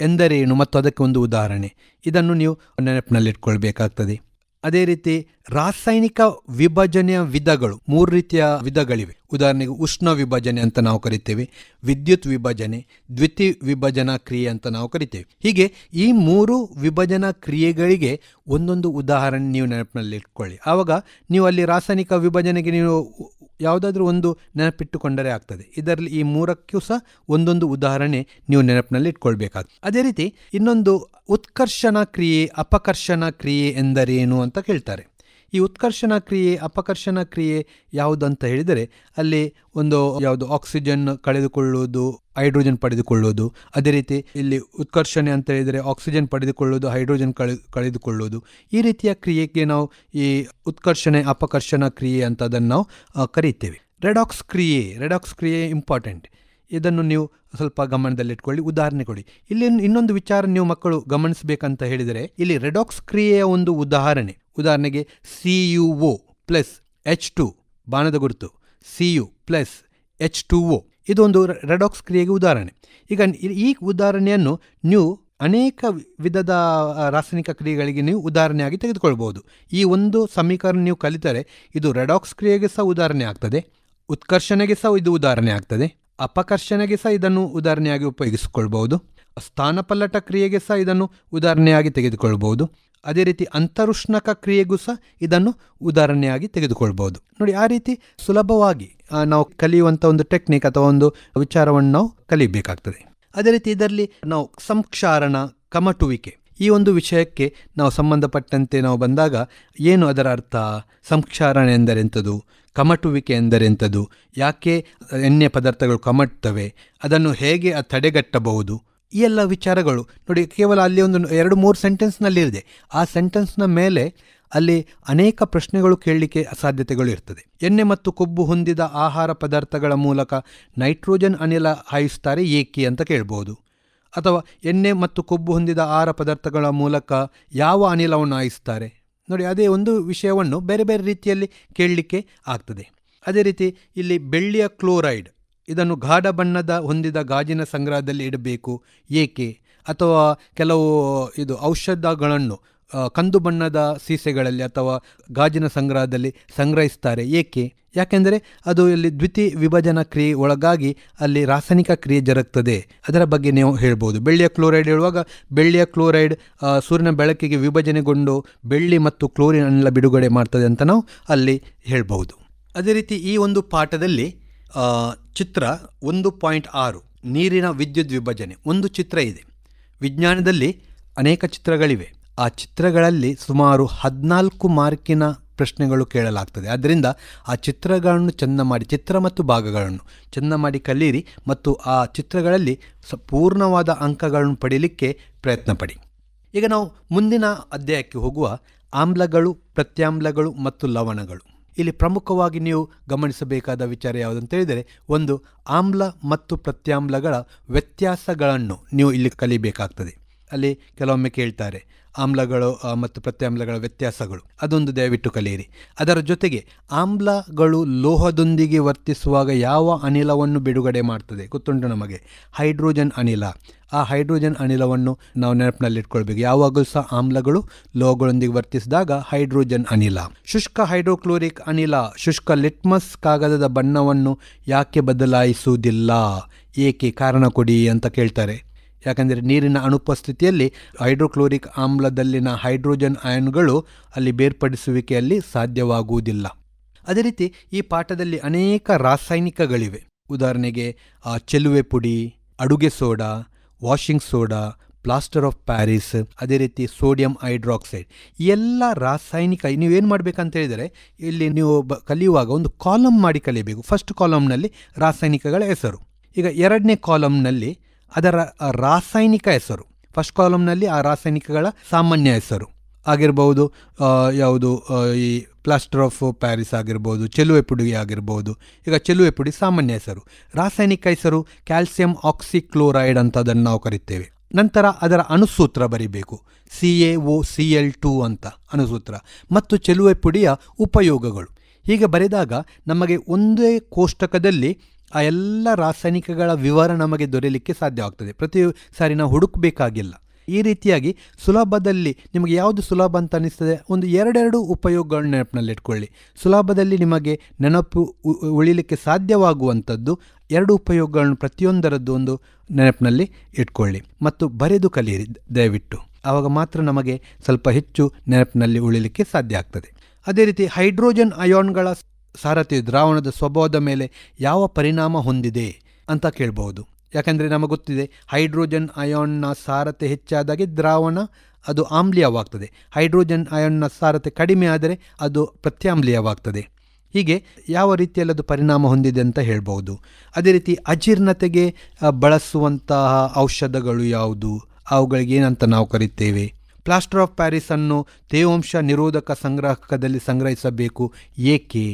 ಎಂದರೇನು ಮತ್ತು ಅದಕ್ಕೆ ಒಂದು ಉದಾಹರಣೆ ಇದನ್ನು ನೀವು ನೆನಪಿನಲ್ಲಿಟ್ಕೊಳ್ಬೇಕಾಗ್ತದೆ ಅದೇ ರೀತಿ ರಾಸಾಯನಿಕ ವಿಭಜನೆಯ ವಿಧಗಳು ಮೂರು ರೀತಿಯ ವಿಧಗಳಿವೆ ಉದಾಹರಣೆಗೆ ಉಷ್ಣ ವಿಭಜನೆ ಅಂತ ನಾವು ಕರಿತೇವೆ ವಿದ್ಯುತ್ ವಿಭಜನೆ ದ್ವಿತಿ ವಿಭಜನಾ ಕ್ರಿಯೆ ಅಂತ ನಾವು ಕರಿತೇವೆ ಹೀಗೆ ಈ ಮೂರು ವಿಭಜನಾ ಕ್ರಿಯೆಗಳಿಗೆ ಒಂದೊಂದು ಉದಾಹರಣೆ ನೀವು ನೆನಪಿನಲ್ಲಿ ಇಟ್ಕೊಳ್ಳಿ ಆವಾಗ ನೀವು ಅಲ್ಲಿ ರಾಸಾಯನಿಕ ವಿಭಜನೆಗೆ ನೀವು ಯಾವುದಾದ್ರೂ ಒಂದು ನೆನಪಿಟ್ಟುಕೊಂಡರೆ ಆಗ್ತದೆ ಇದರಲ್ಲಿ ಈ ಮೂರಕ್ಕೂ ಸಹ ಒಂದೊಂದು ಉದಾಹರಣೆ ನೀವು ನೆನಪಿನಲ್ಲಿ ಇಟ್ಕೊಳ್ಬೇಕಾಗ್ತದೆ ಅದೇ ರೀತಿ ಇನ್ನೊಂದು ಉತ್ಕರ್ಷಣ ಕ್ರಿಯೆ ಅಪಕರ್ಷಣ ಕ್ರಿಯೆ ಎಂದರೇನು ಅಂತ ಕೇಳ್ತಾರೆ ಈ ಉತ್ಕರ್ಷಣ ಕ್ರಿಯೆ ಅಪಕರ್ಷಣ ಕ್ರಿಯೆ ಯಾವುದಂತ ಹೇಳಿದರೆ ಅಲ್ಲಿ ಒಂದು ಯಾವುದು ಆಕ್ಸಿಜನ್ ಕಳೆದುಕೊಳ್ಳುವುದು ಹೈಡ್ರೋಜನ್ ಪಡೆದುಕೊಳ್ಳುವುದು ಅದೇ ರೀತಿ ಇಲ್ಲಿ ಉತ್ಕರ್ಷಣೆ ಅಂತ ಹೇಳಿದರೆ ಆಕ್ಸಿಜನ್ ಪಡೆದುಕೊಳ್ಳುವುದು ಹೈಡ್ರೋಜನ್ ಕಳೆ ಕಳೆದುಕೊಳ್ಳುವುದು ಈ ರೀತಿಯ ಕ್ರಿಯೆಗೆ ನಾವು ಈ ಉತ್ಕರ್ಷಣೆ ಅಪಕರ್ಷಣ ಕ್ರಿಯೆ ಅಂತ ಅದನ್ನು ನಾವು ಆ, ಕರೀತೇವೆ ರೆಡಾಕ್ಸ್ ಕ್ರಿಯೆ ರೆಡಾಕ್ಸ್ ಕ್ರಿಯೆ ಇಂಪಾರ್ಟೆಂಟ್ ಇದನ್ನು ನೀವು ಸ್ವಲ್ಪ ಗಮನದಲ್ಲಿಟ್ಕೊಳ್ಳಿ ಉದಾಹರಣೆ ಕೊಡಿ ಇಲ್ಲಿ ಇನ್ನೊಂದು ವಿಚಾರ ನೀವು ಮಕ್ಕಳು ಗಮನಿಸಬೇಕಂತ ಹೇಳಿದರೆ ಇಲ್ಲಿ ರೆಡಾಕ್ಸ್ ಕ್ರಿಯೆಯ ಒಂದು ಉದಾಹರಣೆ ಉದಾಹರಣೆಗೆ C U O plus H two ಬಾಣದ ಗುರುತು C U plus H two O ಇದೊಂದು ರೆಡಾಕ್ಸ್ ಕ್ರಿಯೆಗೆ ಉದಾಹರಣೆ ಈಗ ಈ- ಈ ಉದಾಹರಣೆಯನ್ನು ನೀವು ಅನೇಕ ವಿಧದ ಆ, ರಾಸಾಯನಿಕ ಕ್ರಿಯೆಗಳಿಗೆ ನೀವು ಉದಾಹರಣೆಯಾಗಿ ತೆಗೆದುಕೊಳ್ಬೋದು ಈ ಒಂದು ಸಮೀಕರಣ ನೀವು ಕಲಿತರೆ ಇದು ರೆಡಾಕ್ಸ್ ಕ್ರಿಯೆಗೆ ಸಹ ಉದಾಹರಣೆ ಆಗ್ತದೆ ಉತ್ಕರ್ಷಣೆಗೆ ಸಹ ಇದು ಉದಾಹರಣೆ ಆಗ್ತದೆ ಅಪಕರ್ಷಣೆಗೆ ಸಹ ಇದನ್ನು ಉದಾಹರಣೆಯಾಗಿ ಉಪಯೋಗಿಸಿಕೊಳ್ಬಹುದು ಸ್ಥಾನಪಲ್ಲಟ ಕ್ರಿಯೆಗೆ ಸಹ ಇದನ್ನು ಉದಾಹರಣೆಯಾಗಿ ತೆಗೆದುಕೊಳ್ಬಹುದು ಅದೇ ರೀತಿ ಅಂತರುಷ್ಣಕ ಕ್ರಿಯೆಗೂ ಸಹ ಇದನ್ನು ಉದಾಹರಣೆಯಾಗಿ ತೆಗೆದುಕೊಳ್ಬಹುದು ನೋಡಿ ಆ ರೀತಿ ಸುಲಭವಾಗಿ ಆ, ನಾವು ಕಲಿಯುವಂಥ ಒಂದು ಟೆಕ್ನಿಕ್ ಅಥವಾ ಒಂದು ವಿಚಾರವನ್ನು ನಾವು ಕಲಿಬೇಕಾಗ್ತದೆ ಅದೇ ರೀತಿ ಇದರಲ್ಲಿ ನಾವು ಸಂಕ್ಷಾರಣ ಕಮಟುವಿಕೆ ಈ ಒಂದು ವಿಷಯಕ್ಕೆ ನಾವು ಸಂಬಂಧಪಟ್ಟಂತೆ ನಾವು ಬಂದಾಗ ಏನು ಅದರ ಅರ್ಥ ಸಂಕ್ಷಾರಣ ಎಂದರೆಂಥದ್ದು ಕಮಟುವಿಕೆ ಎಂದರೆಂಥದ್ದು ಯಾಕೆ ಎಣ್ಣೆ ಪದಾರ್ಥಗಳು ಕಮಟ್ತವೆ ಅದನ್ನು ಹೇಗೆ ಅದು ತಡೆಗಟ್ಟಬಹುದು ಈ ಎಲ್ಲ ವಿಚಾರಗಳು ನೋಡಿ ಕೇವಲ ಅಲ್ಲಿ ಒಂದು ಎರಡು ಮೂರು ಸೆಂಟೆನ್ಸ್ನಲ್ಲಿರಿದೆ ಆ ಸೆಂಟೆನ್ಸ್ನ ಮೇಲೆ ಅಲ್ಲಿ ಅನೇಕ ಪ್ರಶ್ನೆಗಳು ಕೇಳಲಿಕ್ಕೆ ಸಾಧ್ಯತೆಗಳು ಇರ್ತದೆ ಎಣ್ಣೆ ಮತ್ತು ಕೊಬ್ಬು ಹೊಂದಿದ ಆಹಾರ ಪದಾರ್ಥಗಳ ಮೂಲಕ ನೈಟ್ರೋಜನ್ ಅನಿಲ ಹಾಯಿಸ್ತಾರೆ ಏಕೆ ಅಂತ ಕೇಳ್ಬೋದು ಅಥವಾ ಎಣ್ಣೆ ಮತ್ತು ಕೊಬ್ಬು ಹೊಂದಿದ ಆಹಾರ ಪದಾರ್ಥಗಳ ಮೂಲಕ ಯಾವ ಅನಿಲವನ್ನು ಹಾಯಿಸ್ತಾರೆ ನೋಡಿ ಅದೇ ಒಂದು ವಿಷಯವನ್ನು ಬೇರೆ ಬೇರೆ ರೀತಿಯಲ್ಲಿ ಕೇಳಲಿಕ್ಕೆ ಆಗ್ತದೆ ಅದೇ ರೀತಿ ಇಲ್ಲಿ ಬೆಳ್ಳಿಯ ಕ್ಲೋರೈಡ್ ಇದನ್ನು ಗಾಢ ಬಣ್ಣದ ಹೊಂದಿದ ಗಾಜಿನ ಸಂಗ್ರಹದಲ್ಲಿ ಇಡಬೇಕು ಏಕೆ ಅಥವಾ ಕೆಲವು ಇದು ಔಷಧಗಳನ್ನು ಆ, ಕಂದು ಬಣ್ಣದ ಸೀಸೆಗಳಲ್ಲಿ ಅಥವಾ ಗಾಜಿನ ಸಂಗ್ರಹದಲ್ಲಿ ಸಂಗ್ರಹಿಸ್ತಾರೆ ಏಕೆ ಯಾಕೆಂದರೆ ಅದು ಇಲ್ಲಿ ದ್ವಿತಿ ವಿಭಜನಾ ಕ್ರಿಯೆ ಒಳಗಾಗಿ ಅಲ್ಲಿ ರಾಸಾಯನಿಕ ಕ್ರಿಯೆ ಜರುಗ್ತದೆ ಅದರ ಬಗ್ಗೆ ನೀವು ಹೇಳ್ಬೋದು ಬೆಳ್ಳಿಯ ಕ್ಲೋರೈಡ್ ಹೇಳುವಾಗ ಬೆಳ್ಳಿಯ ಕ್ಲೋರೈಡ್ ಆ, ಸೂರ್ಯನ ಬೆಳಕಿಗೆ ವಿಭಜನೆಗೊಂಡು ಬೆಳ್ಳಿ ಮತ್ತು ಕ್ಲೋರಿನ್ ಅನಿಲ ಬಿಡುಗಡೆ ಮಾಡ್ತದೆ ಅಂತ ನಾವು ಅಲ್ಲಿ ಹೇಳ್ಬೋದು ಅದೇ ರೀತಿ ಈ ಒಂದು ಪಾಠದಲ್ಲಿ ಆ, ಚಿತ್ರ ಒಂದು ಪಾಯಿಂಟ್ ಆರು ನೀರಿನ ವಿದ್ಯುತ್ ವಿಭಜನೆ ಒಂದು ಚಿತ್ರ ಇದೆ ವಿಜ್ಞಾನದಲ್ಲಿ ಅನೇಕ ಚಿತ್ರಗಳಿವೆ ಆ ಚಿತ್ರಗಳಲ್ಲಿ ಸುಮಾರು ಹದಿನಾಲ್ಕು ಮಾರ್ಕಿನ ಪ್ರಶ್ನೆಗಳು ಕೇಳಲಾಗ್ತದೆ ಆದ್ದರಿಂದ ಆ ಚಿತ್ರಗಳನ್ನು ಚೆಂದ ಮಾಡಿ ಚಿತ್ರ ಮತ್ತು ಭಾಗಗಳನ್ನು ಚೆಂದ ಮಾಡಿ ಕಲೀರಿ ಮತ್ತು ಆ ಚಿತ್ರಗಳಲ್ಲಿ ಸ ಪೂರ್ಣವಾದ ಅಂಕಗಳನ್ನು ಪಡೀಲಿಕ್ಕೆ ಪ್ರಯತ್ನ ಪಡಿ ಈಗ ನಾವು ಮುಂದಿನ ಅಧ್ಯಾಯಕ್ಕೆ ಹೋಗುವ ಆಮ್ಲಗಳು ಪ್ರತ್ಯಾಮ್ಲಗಳು ಮತ್ತು ಲವಣಗಳು ಇಲ್ಲಿ ಪ್ರಮುಖವಾಗಿ ನೀವು ಗಮನಿಸಬೇಕಾದ ವಿಚಾರ ಯಾವುದಂತ ಹೇಳಿದರೆ ಒಂದು ಆಮ್ಲ ಮತ್ತು ಪ್ರತ್ಯಾಮ್ಲಗಳ ವ್ಯತ್ಯಾಸಗಳನ್ನು ನೀವು ಇಲ್ಲಿ ಕಲಿಬೇಕಾಗ್ತದೆ ಅಲ್ಲಿ ಕೆಲವೊಮ್ಮೆ ಕೇಳ್ತಾರೆ ಆಮ್ಲಗಳು ಆ, ಮತ್ತು ಪ್ರತ್ಯಾಮ್ಲಗಳ ವ್ಯತ್ಯಾಸಗಳು ಅದೊಂದು ದಯವಿಟ್ಟು ಕಲಿಯಿರಿ ಅದರ ಜೊತೆಗೆ ಆಮ್ಲಗಳು ಲೋಹದೊಂದಿಗೆ ವರ್ತಿಸುವಾಗ ಯಾವ ಅನಿಲವನ್ನು ಬಿಡುಗಡೆ ಮಾಡ್ತದೆ ಗೊತ್ತುಂಟು ನಮಗೆ ಹೈಡ್ರೋಜನ್ ಅನಿಲ ಆ ಹೈಡ್ರೋಜನ್ ಅನಿಲವನ್ನು ನಾವು ನೆನಪಿನಲ್ಲಿಟ್ಕೊಳ್ಬೇಕು ಯಾವಾಗಲೂ ಸಹ ಆಮ್ಲಗಳು ಲೋಹಗಳೊಂದಿಗೆ ವರ್ತಿಸಿದಾಗ ಹೈಡ್ರೋಜನ್ ಅನಿಲ ಶುಷ್ಕ ಹೈಡ್ರೋಕ್ಲೋರಿಕ್ ಅನಿಲ ಶುಷ್ಕ ಲಿಟ್ಮಸ್ ಕಾಗದದ ಬಣ್ಣವನ್ನು ಯಾಕೆ ಬದಲಾಯಿಸುವುದಿಲ್ಲ ಏಕೆ ಕಾರಣ ಕೊಡಿ ಅಂತ ಕೇಳ್ತಾರೆ ಯಾಕಂದರೆ ನೀರಿನ ಅನುಪಸ್ಥಿತಿಯಲ್ಲಿ ಹೈಡ್ರೋಕ್ಲೋರಿಕ್ ಆಮ್ಲದಲ್ಲಿನ ಹೈಡ್ರೋಜನ್ ಅಯಾನ್ಗಳು ಅಲ್ಲಿ ಬೇರ್ಪಡಿಸುವಿಕೆಯಲ್ಲಿ ಸಾಧ್ಯವಾಗುವುದಿಲ್ಲ ಅದೇ ರೀತಿ ಈ ಪಾಠದಲ್ಲಿ ಅನೇಕ ರಾಸಾಯನಿಕಗಳಿವೆ ಉದಾಹರಣೆಗೆ ಆ, ಚೆಲುವೆ ಪುಡಿ ಅಡುಗೆ soda washing soda plaster of Paris ಅದೇ ರೀತಿ ಸೋಡಿಯಂ ಹೈಡ್ರಾಕ್ಸೈಡ್ ಈ ಎಲ್ಲ ರಾಸಾಯನಿಕ ನೀವೇನು ಮಾಡಬೇಕಂತ ಹೇಳಿದರೆ ಇಲ್ಲಿ ನೀವು ಬ ಕಲಿಯುವಾಗ ಒಂದು ಕಾಲಮ್ ಮಾಡಿ ಕಲಿಯಬೇಕು ಫಸ್ಟ್ ಕಾಲಮ್ನಲ್ಲಿ ರಾಸಾಯನಿಕಗಳ ಹೆಸರು ಈಗ ಎರಡನೇ ಕಾಲಮ್ನಲ್ಲಿ ಅದರ ಆ, ರಾಸಾಯನಿಕ ಹೆಸರು ಫಸ್ಟ್ ಕಾಲಮ್ನಲ್ಲಿ ಆ ರಾಸಾಯನಿಕಗಳ ಸಾಮಾನ್ಯ ಹೆಸರು ಆಗಿರ್ಬೋದು ಆ, ಯಾವುದು ಆ, ಈ ಪ್ಲಾಸ್ಟರ್ ಆಫ್ ಪ್ಯಾರಿಸ್ ಆಗಿರ್ಬೋದು ಚೆಲುವೆ ಪುಡಿ ಆಗಿರ್ಬೋದು ಈಗ ಚೆಲುವೆ ಪುಡಿ ಸಾಮಾನ್ಯ ಹೆಸರು ರಾಸಾಯನಿಕ ಹೆಸರು ಕ್ಯಾಲ್ಸಿಯಂ ಆಕ್ಸಿಕ್ಲೋರೈಡ್ ಅಂತ ಅದನ್ನು ನಾವು ಕರಿತೇವೆ ನಂತರ ಅದರ ಅಣುಸೂತ್ರ ಬರಿಬೇಕು C A O C L two ಅಂತ ಅಣುಸೂತ್ರ ಮತ್ತು ಚೆಲುವೆ ಪುಡಿಯ ಉಪಯೋಗಗಳು ಹೀಗೆ ಬರೆದಾಗ ನಮಗೆ ಒಂದೇ ಕೋಷ್ಟಕದಲ್ಲಿ ಆ ಎಲ್ಲ ರಾಸಾಯನಿಕಗಳ ವಿವರ ನಮಗೆ ದೊರೆಯಲಿಕ್ಕೆ ಸಾಧ್ಯವಾಗ್ತದೆ ಪ್ರತಿ ಸಾರಿ ನಾವು ಹುಡುಕಬೇಕಾಗಿಲ್ಲ ಈ ರೀತಿಯಾಗಿ ಸುಲಭದಲ್ಲಿ ನಿಮಗೆ ಯಾವುದು ಸುಲಭ ಅಂತ ಅನಿಸ್ತದೆ ಒಂದು ಎರಡೆರಡು ಉಪಯೋಗಗಳನ್ನ ನೆನಪಿನಲ್ಲಿ ಇಟ್ಕೊಳ್ಳಿ ಸುಲಭದಲ್ಲಿ ನಿಮಗೆ ನೆನಪು ಉ- ಉಳಿಲಿಕ್ಕೆ ಸಾಧ್ಯವಾಗುವಂಥದ್ದು ಎರಡು ಉಪಯೋಗಗಳನ್ನು ಪ್ರತಿಯೊಂದರದ್ದು ಒಂದು ನೆನಪಿನಲ್ಲಿ ಇಟ್ಕೊಳ್ಳಿ ಮತ್ತು ಬರೆದು ಕಲಿಯಿರಿ ದಯವಿಟ್ಟು ಆವಾಗ ಮಾತ್ರ ನಮಗೆ ಸ್ವಲ್ಪ ಹೆಚ್ಚು ನೆನಪಿನಲ್ಲಿ ಉಳಿಲಿಕ್ಕೆ ಸಾಧ್ಯ ಆಗ್ತದೆ ಅದೇ ರೀತಿ ಹೈಡ್ರೋಜನ್ ಅಯಾನ್ಗಳ ಸಾರಥಿ ದ್ರಾವಣದ ಸ್ವಭಾವದ ಮೇಲೆ ಯಾವ ಪರಿಣಾಮ ಹೊಂದಿದೆ ಅಂತ ಕೇಳ್ಬೋದು ಯಾಕಂದರೆ ನಮಗೆ ಗೊತ್ತಿದೆ ಹೈಡ್ರೋಜನ್ ಅಯಾನ್ನ ಸಾರತೆ ಹೆಚ್ಚಾದಾಗೆ ದ್ರಾವಣ ಅದು ಆಮ್ಲೀಯವಾಗ್ತದೆ ಹೈಡ್ರೋಜನ್ ಅಯಾನ್ನ ಸಾರತೆ ಕಡಿಮೆ ಆದರೆ ಅದು ಪ್ರತ್ಯಾಮ್ಲೀಯವಾಗ್ತದೆ ಹೀಗೆ ಯಾವ ರೀತಿಯಲ್ಲಿ ಅದು ಪರಿಣಾಮ ಹೊಂದಿದೆ ಅಂತ ಹೇಳ್ಬೋದು ಅದೇ ರೀತಿ ಅಜೀರ್ಣತೆಗೆ ಆ, ಬಳಸುವಂತಹ ಔಷಧಗಳು ಯಾವುದು ಅವುಗಳಿಗೆ ಏನಂತ ನಾವು ಕರಿತೇವೆ ಪ್ಲಾಸ್ಟರ್ ಆಫ್ ಪ್ಯಾರಿಸ್ ಅನ್ನು ತೇವಾಂಶ ನಿರೋಧಕ ಸಂಗ್ರಾಹಕದಲ್ಲಿ ಸಂಗ್ರಹಿಸಬೇಕು ಏಕೆ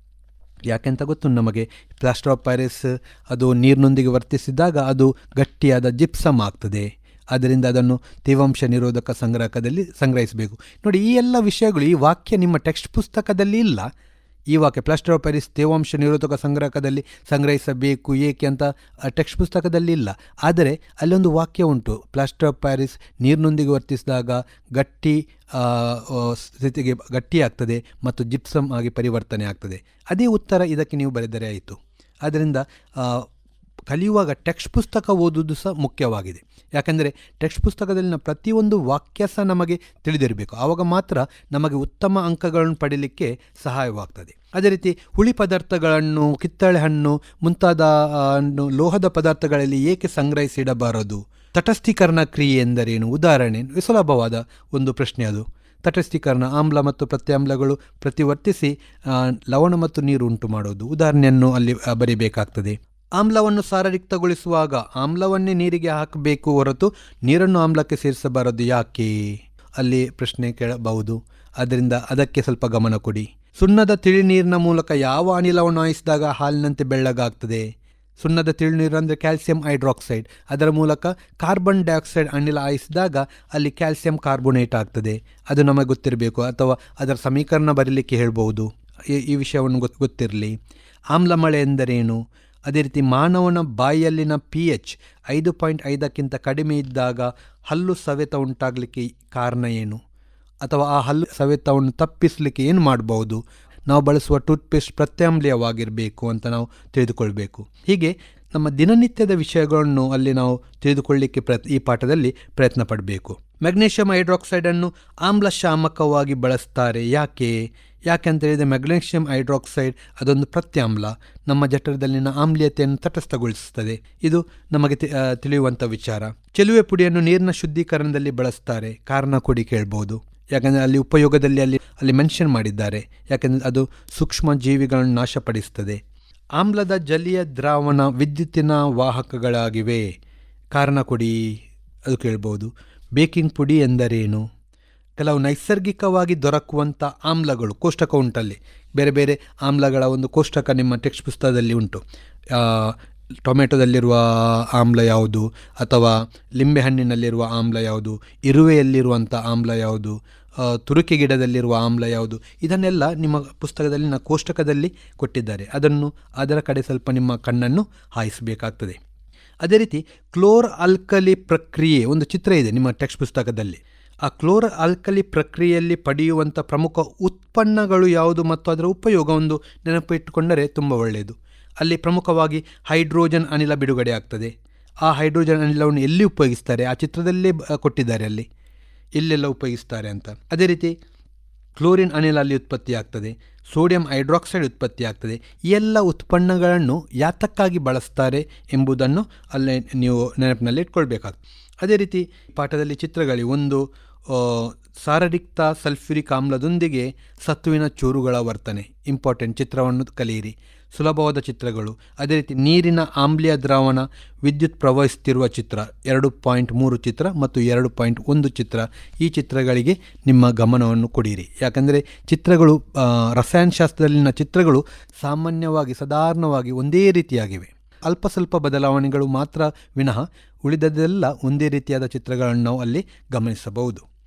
ಯಾಕೆಂತ ಗೊತ್ತು ನಮಗೆ ಪ್ಲಾಸ್ಟರ್ ಆಫ್ ಪ್ಯಾರಿಸ್ ಅದು ನೀರಿನೊಂದಿಗೆ ವರ್ತಿಸಿದಾಗ ಅದು ಗಟ್ಟಿಯಾದ ಜಿಪ್ಸಮ್ ಆಗ್ತದೆ ಆದ್ದರಿಂದ ಅದನ್ನು ತೇವಾಂಶ ನಿರೋಧಕ ಸಂಗ್ರಹಕದಲ್ಲಿ ಸಂಗ್ರಹಿಸಬೇಕು ನೋಡಿ ಈ ಎಲ್ಲ ವಿಷಯಗಳು ಈ ವಾಕ್ಯ ನಿಮ್ಮ ಟೆಕ್ಸ್ಟ್ ಪುಸ್ತಕದಲ್ಲಿ ಇಲ್ಲ ಈ ವಾಕ್ಯ ಪ್ಲಾಸ್ಟರ್ ಆಫ್ ಪ್ಯಾರಿಸ್ ತೇವಾಂಶ ನಿರೋಧಕ ಸಂಗ್ರಹಕದಲ್ಲಿ ಸಂಗ್ರಹಿಸಬೇಕು ಏಕೆ ಅಂತ ಟೆಕ್ಸ್ಟ್ ಪುಸ್ತಕದಲ್ಲಿ ಇಲ್ಲ ಆದರೆ ಅಲ್ಲೊಂದು ವಾಕ್ಯ ಉಂಟು ಪ್ಲಾಸ್ಟರ್ ಆಫ್ ಪ್ಯಾರಿಸ್ ನೀರಿನೊಂದಿಗೆ ವರ್ತಿಸಿದಾಗ ಗಟ್ಟಿ ಆ, ಆ, ಸ್ಥಿತಿಗೆ ಗಟ್ಟಿಯಾಗ್ತದೆ ಮತ್ತು ಜಿಪ್ಸಮ್ ಆಗಿ ಪರಿವರ್ತನೆ ಆಗ್ತದೆ ಅದೇ ಉತ್ತರ ಇದಕ್ಕೆ ನೀವು ಬರೆದರೆ ಆಯಿತು ಆದ್ದರಿಂದ ಆ, ಕಲಿಯುವಾಗ ಟೆಕ್ಸ್ಟ್ ಪುಸ್ತಕ ಓದುವುದು ಸಹ ಮುಖ್ಯವಾಗಿದೆ ಯಾಕಂದರೆ ಟೆಕ್ಸ್ಟ್ ಪುಸ್ತಕದಲ್ಲಿನ ಪ್ರತಿಯೊಂದು ವಾಕ್ಯ ಸಹ ನಮಗೆ ತಿಳಿದಿರಬೇಕು ಆವಾಗ ಮಾತ್ರ ನಮಗೆ ಉತ್ತಮ ಅಂಕಗಳನ್ನು ಪಡೀಲಿಕ್ಕೆ ಸಹಾಯವಾಗ್ತದೆ ಅದೇ ರೀತಿ ಹುಳಿ ಪದಾರ್ಥಗಳನ್ನು ಕಿತ್ತಳೆ ಹಣ್ಣು ಮುಂತಾದ ಆ, ನ್ನು ಲೋಹದ ಪದಾರ್ಥಗಳಲ್ಲಿ ಏಕೆ ಸಂಗ್ರಹಿಸಿಡಬಾರದು ತಟಸ್ಥೀಕರಣ ಕ್ರಿಯೆ ಎಂದರೇನು ಉದಾಹರಣೆ ಸುಲಭವಾದ ಒಂದು ಪ್ರಶ್ನೆ ಅದು ತಟಸ್ಥೀಕರಣ ಆಮ್ಲ ಮತ್ತು ಪ್ರತ್ಯಾಮ್ಲಗಳು ಪ್ರತಿವರ್ತಿಸಿ ಆ, ಲವಣ ಮತ್ತು ನೀರು ಉಂಟು ಮಾಡೋದು ಉದಾಹರಣೆಯನ್ನು ಅಲ್ಲಿ ಆ, ಬರಿಬೇಕಾಗ್ತದೆ ಆಮ್ಲವನ್ನು ಸಾರಯುಕ್ತಗೊಳಿಸುವಾಗ ಆಮ್ಲವನ್ನೇ ನೀರಿಗೆ ಹಾಕಬೇಕು ಹೊರತು ನೀರನ್ನು ಆಮ್ಲಕ್ಕೆ ಸೇರಿಸಬಾರದು ಯಾಕೆ ಅಲ್ಲಿ ಪ್ರಶ್ನೆ ಕೇಳಬಹುದು ಆದ್ದರಿಂದ ಅದಕ್ಕೆ ಸ್ವಲ್ಪ ಗಮನ ಕೊಡಿ ಸುಣ್ಣದ ತಿಳಿನೀರಿನ ಮೂಲಕ ಯಾವ ಅನಿಲವನ್ನು ಹಾಯಿಸಿದಾಗ ಹಾಲಿನಂತೆ ಬೆಳ್ಳಗಾಗ್ತದೆ ಸುಣ್ಣದ ತಿಳಿನೀರು ಅಂದರೆ ಕ್ಯಾಲ್ಸಿಯಂ ಹೈಡ್ರಾಕ್ಸೈಡ್ ಅದರ ಮೂಲಕ ಕಾರ್ಬನ್ ಡೈಆಕ್ಸೈಡ್ ಅನಿಲ ಹಾಯಿಸಿದಾಗ ಅಲ್ಲಿ ಕ್ಯಾಲ್ಸಿಯಂ ಕಾರ್ಬೋನೇಟ್ ಆಗ್ತದೆ ಅದು ನಮಗೆ ಗೊತ್ತಿರಬೇಕು ಅಥವಾ ಅದರ ಸಮೀಕರಣ ಬರೀಲಿಕ್ಕೆ ಹೇಳ್ಬೋದು ಈ- ಈ ವಿಷಯವನ್ನು ಗೊತ್ತು ಗೊತ್ತಿರಲಿ ಆಮ್ಲಮಳೆ ಎಂದರೇನು ಅದೇ ರೀತಿ ಮಾನವನ ಬಾಯಿಯಲ್ಲಿನ ಪಿ ಎಚ್ ಐದು ಪಾಯಿಂಟ್ ಐದಕ್ಕಿಂತ ಕಡಿಮೆ ಇದ್ದಾಗ ಹಲ್ಲು ಸವೆತ ಉಂಟಾಗಲಿಕ್ಕೆ ಕಾರಣ ಏನು ಅಥವಾ ಆ ಹಲ್ಲು ಸವೆತವನ್ನು ತಪ್ಪಿಸಲಿಕ್ಕೆ ಏನು ಮಾಡ್ಬೋದು ನಾವು ಬಳಸುವ ಟೂತ್ಪೇಸ್ಟ್ ಪ್ರತ್ಯಾಮ್ಲೀಯವಾಗಿರಬೇಕು ಅಂತ ನಾವು ತಿಳಿದುಕೊಳ್ಬೇಕು ಹೀಗೆ ನಮ್ಮ ದಿನನಿತ್ಯದ ವಿಷಯಗಳನ್ನು ಅಲ್ಲಿ ನಾವು ತಿಳಿದುಕೊಳ್ಳಿಕ್ಕೆ ಪ್ರಯತ್ ಈ ಪಾಠದಲ್ಲಿ ಪ್ರಯತ್ನ ಪಡಬೇಕು ಮೆಗ್ನೀಷಿಯಂ ಹೈಡ್ರಾಕ್ಸೈಡನ್ನು ಆಮ್ಲಶಾಮಕವಾಗಿ ಬಳಸ್ತಾರೆ ಯಾಕೆ ಯಾಕೆ ಅಂತ ಹೇಳಿದರೆ ಮೆಗ್ನೀಷಿಯಂ ಹೈಡ್ರಾಕ್ಸೈಡ್ ಅದೊಂದು ಪ್ರತ್ಯಾಮ್ಲ ನಮ್ಮ ಜಠರದಲ್ಲಿನ ಆಮ್ಲೀಯತೆಯನ್ನು ತಟಸ್ಥಗೊಳಿಸುತ್ತದೆ ಇದು ನಮಗೆ ತಿ- ಆ, ತಿಳಿಯುವಂಥ ವಿಚಾರ ಚೆಲುವೆ ಪುಡಿಯನ್ನು ನೀರಿನ ಶುದ್ಧೀಕರಣದಲ್ಲಿ ಬಳಸ್ತಾರೆ ಕಾರಣ ಕೊಡಿ ಕೇಳ್ಬೋದು ಯಾಕಂದರೆ ಅಲ್ಲಿ ಉಪಯೋಗದಲ್ಲಿ ಅಲ್ಲಿ ಅಲ್ಲಿ ಮೆನ್ಷನ್ ಮಾಡಿದ್ದಾರೆ ಯಾಕಂದರೆ ಅದು ಸೂಕ್ಷ್ಮ ಜೀವಿಗಳನ್ನು ನಾಶಪಡಿಸ್ತದೆ ಆಮ್ಲದ ಜಲೀಯ ದ್ರಾವಣ ವಿದ್ಯುತ್ತಿನ ವಾಹಕಗಳಾಗಿವೆ ಕಾರಣ ಕೊಡಿ ಅದು ಕೇಳ್ಬೋದು ಬೇಕಿಂಗ್ ಪುಡಿ ಎಂದರೇನು ಕೆಲವು ನೈಸರ್ಗಿಕವಾಗಿ ದೊರಕುವಂಥ ಆಮ್ಲಗಳು ಕೋಷ್ಟಕ ಉಂಟಲ್ಲಿ ಬೇರೆ ಬೇರೆ ಆಮ್ಲಗಳ ಒಂದು ಕೋಷ್ಟಕ ನಿಮ್ಮ ಟೆಕ್ಸ್ಟ್ ಪುಸ್ತಕದಲ್ಲಿ ಉಂಟು ಆ, ಟೊಮೆಟೊದಲ್ಲಿರುವ ಆಮ್ಲ ಯಾವುದು ಅಥವಾ ಲಿಂಬೆಹಣ್ಣಿನಲ್ಲಿರುವ ಆಮ್ಲ ಯಾವುದು ಇರುವೆಯಲ್ಲಿರುವಂಥ ಆಮ್ಲ ಯಾವುದು ಆ, ತುರುಕೆ ಗಿಡದಲ್ಲಿರುವ ಆಮ್ಲ ಯಾವುದು ಇದನ್ನೆಲ್ಲ ನಿಮ್ಮ ಪುಸ್ತಕದಲ್ಲಿನ ಕೋಷ್ಟಕದಲ್ಲಿ ಕೊಟ್ಟಿದ್ದಾರೆ ಅದನ್ನು ಅದರ ಕಡೆ ಸ್ವಲ್ಪ ನಿಮ್ಮ ಕಣ್ಣನ್ನು ಹಾಯಿಸಬೇಕಾಗ್ತದೆ ಅದೇ ರೀತಿ ಕ್ಲೋರ್ ಆಲ್ಕಲಿ ಪ್ರಕ್ರಿಯೆ ಒಂದು ಚಿತ್ರ ಇದೆ ನಿಮ್ಮ ಟೆಕ್ಸ್ಟ್ ಪುಸ್ತಕದಲ್ಲಿ ಆ ಕ್ಲೋರ್ ಆಲ್ಕಲಿ ಪ್ರಕ್ರಿಯೆಯಲ್ಲಿ ಪಡೆಯುವಂಥ ಪ್ರಮುಖ ಉತ್ಪನ್ನಗಳು ಯಾವುದು ಮತ್ತು ಅದರ ಉಪಯೋಗ ಒಂದು ನೆನಪು ಇಟ್ಟುಕೊಂಡರೆ ತುಂಬ ಒಳ್ಳೆಯದು ಅಲ್ಲಿ ಪ್ರಮುಖವಾಗಿ ಹೈಡ್ರೋಜನ್ ಅನಿಲ ಬಿಡುಗಡೆ ಆಗ್ತದೆ ಆ ಹೈಡ್ರೋಜನ್ ಅನಿಲವನ್ನು ಎಲ್ಲಿ ಉಪಯೋಗಿಸ್ತಾರೆ ಆ ಚಿತ್ರದಲ್ಲೇ ಬ- ಕೊಟ್ಟಿದ್ದಾರೆ ಅಲ್ಲಿ ಎಲ್ಲೆಲ್ಲ ಉಪಯೋಗಿಸ್ತಾರೆ ಅಂತ ಅದೇ ರೀತಿ ಕ್ಲೋರಿನ್ ಅನಿಲ ಅಲ್ಲಿ ಉತ್ಪತ್ತಿ ಆಗ್ತದೆ ಸೋಡಿಯಂ ಹೈಡ್ರಾಕ್ಸೈಡ್ ಉತ್ಪತ್ತಿ ಆಗ್ತದೆ ಈ ಎಲ್ಲ ಉತ್ಪನ್ನಗಳನ್ನು ಯಾತಕ್ಕಾಗಿ ಬಳಸ್ತಾರೆ ಎಂಬುದನ್ನು ಅಲ್ಲೇ ನೀವು ನೆನಪಿನಲ್ಲಿ ಇಟ್ಕೊಳ್ಬೇಕಾಗ್ತದೆ ಅದೇ ರೀತಿ ಪಾಠದಲ್ಲಿ ಚಿತ್ರಗಳಿ ಒಂದು ಆ, ಸಾರರಿಕ್ತ ಸಲ್ಫ್ಯೂರಿಕ್ ಆಮ್ಲದೊಂದಿಗೆ ಸತ್ತುವಿನ ಚೂರುಗಳ ವರ್ತನೆ ಇಂಪಾರ್ಟೆಂಟ್ ಚಿತ್ರವನ್ನು ಕಲಿಯಿರಿ ಸುಲಭವಾದ ಚಿತ್ರಗಳು ಅದೇ ರೀತಿ ನೀರಿನ ಆಮ್ಲೀಯ ದ್ರಾವಣ ವಿದ್ಯುತ್ ಪ್ರವಹಿಸುತ್ತಿರುವ ಚಿತ್ರ ಎರಡು ಪಾಯಿಂಟ್ ಮೂರು ಚಿತ್ರ ಮತ್ತು ಎರಡು ಪಾಯಿಂಟ್ ಒಂದು ಚಿತ್ರ ಈ ಚಿತ್ರಗಳಿಗೆ ನಿಮ್ಮ ಗಮನವನ್ನು ಕೊಡಿರಿ ಯಾಕಂದರೆ ಚಿತ್ರಗಳು ಆ, ರಸಾಯನಶಾಸ್ತ್ರದಲ್ಲಿನ ಚಿತ್ರಗಳು ಸಾಮಾನ್ಯವಾಗಿ ಸಾಧಾರಣವಾಗಿ ಒಂದೇ ರೀತಿಯಾಗಿವೆ ಅಲ್ಪ ಸ್ವಲ್ಪ ಬದಲಾವಣೆಗಳು ಮಾತ್ರ ವಿನಃ ಉಳಿದದೆಲ್ಲ ಒಂದೇ ರೀತಿಯಾದ ಚಿತ್ರಗಳನ್ನು ನಾವು ಅಲ್ಲಿ ಗಮನಿಸಬಹುದು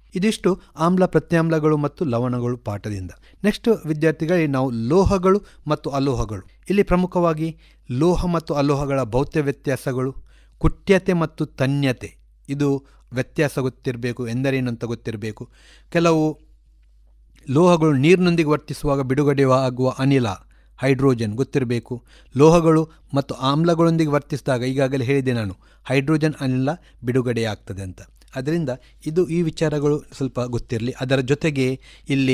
ಇದಿಷ್ಟು ಆಮ್ಲ ಪ್ರತ್ಯಾಮ್ಲಗಳು ಮತ್ತು ಲವಣಗಳು ಪಾಠದಿಂದ ನೆಕ್ಸ್ಟ್ ವಿದ್ಯಾರ್ಥಿಗಳಿಗೆ ನಾವು ಲೋಹಗಳು ಮತ್ತು ಅಲೋಹಗಳು ಇಲ್ಲಿ ಪ್ರಮುಖವಾಗಿ ಲೋಹ ಮತ್ತು ಅಲೋಹಗಳ ಭೌತ್ಯ ವ್ಯತ್ಯಾಸಗಳು ಕುಟ್ಯತೆ ಮತ್ತು ತನ್ಯತೆ ಇದು ವ್ಯತ್ಯಾಸ ಗೊತ್ತಿರಬೇಕು ಎಂದರೇನು ಅಂತ ಗೊತ್ತಿರಬೇಕು ಕೆಲವು ಲೋಹಗಳು ನೀರಿನೊಂದಿಗೆ ವರ್ತಿಸುವಾಗ ಬಿಡುಗಡೆ ಆಗುವ ಅನಿಲ ಹೈಡ್ರೋಜನ್ ಗೊತ್ತಿರಬೇಕು ಲೋಹಗಳು ಮತ್ತು ಆಮ್ಲಗಳೊಂದಿಗೆ ವರ್ತಿಸಿದಾಗ ಈಗಾಗಲೇ ಹೇಳಿದೆ ನಾನು ಹೈಡ್ರೋಜನ್ ಅನಿಲ ಬಿಡುಗಡೆಯಾಗ್ತದೆ ಅಂತ ಅದರಿಂದ ಇದು ಈ ವಿಚಾರಗಳು ಸ್ವಲ್ಪ ಗೊತ್ತಿರಲಿ ಅದರ ಜೊತೆಗೆ ಇಲ್ಲಿ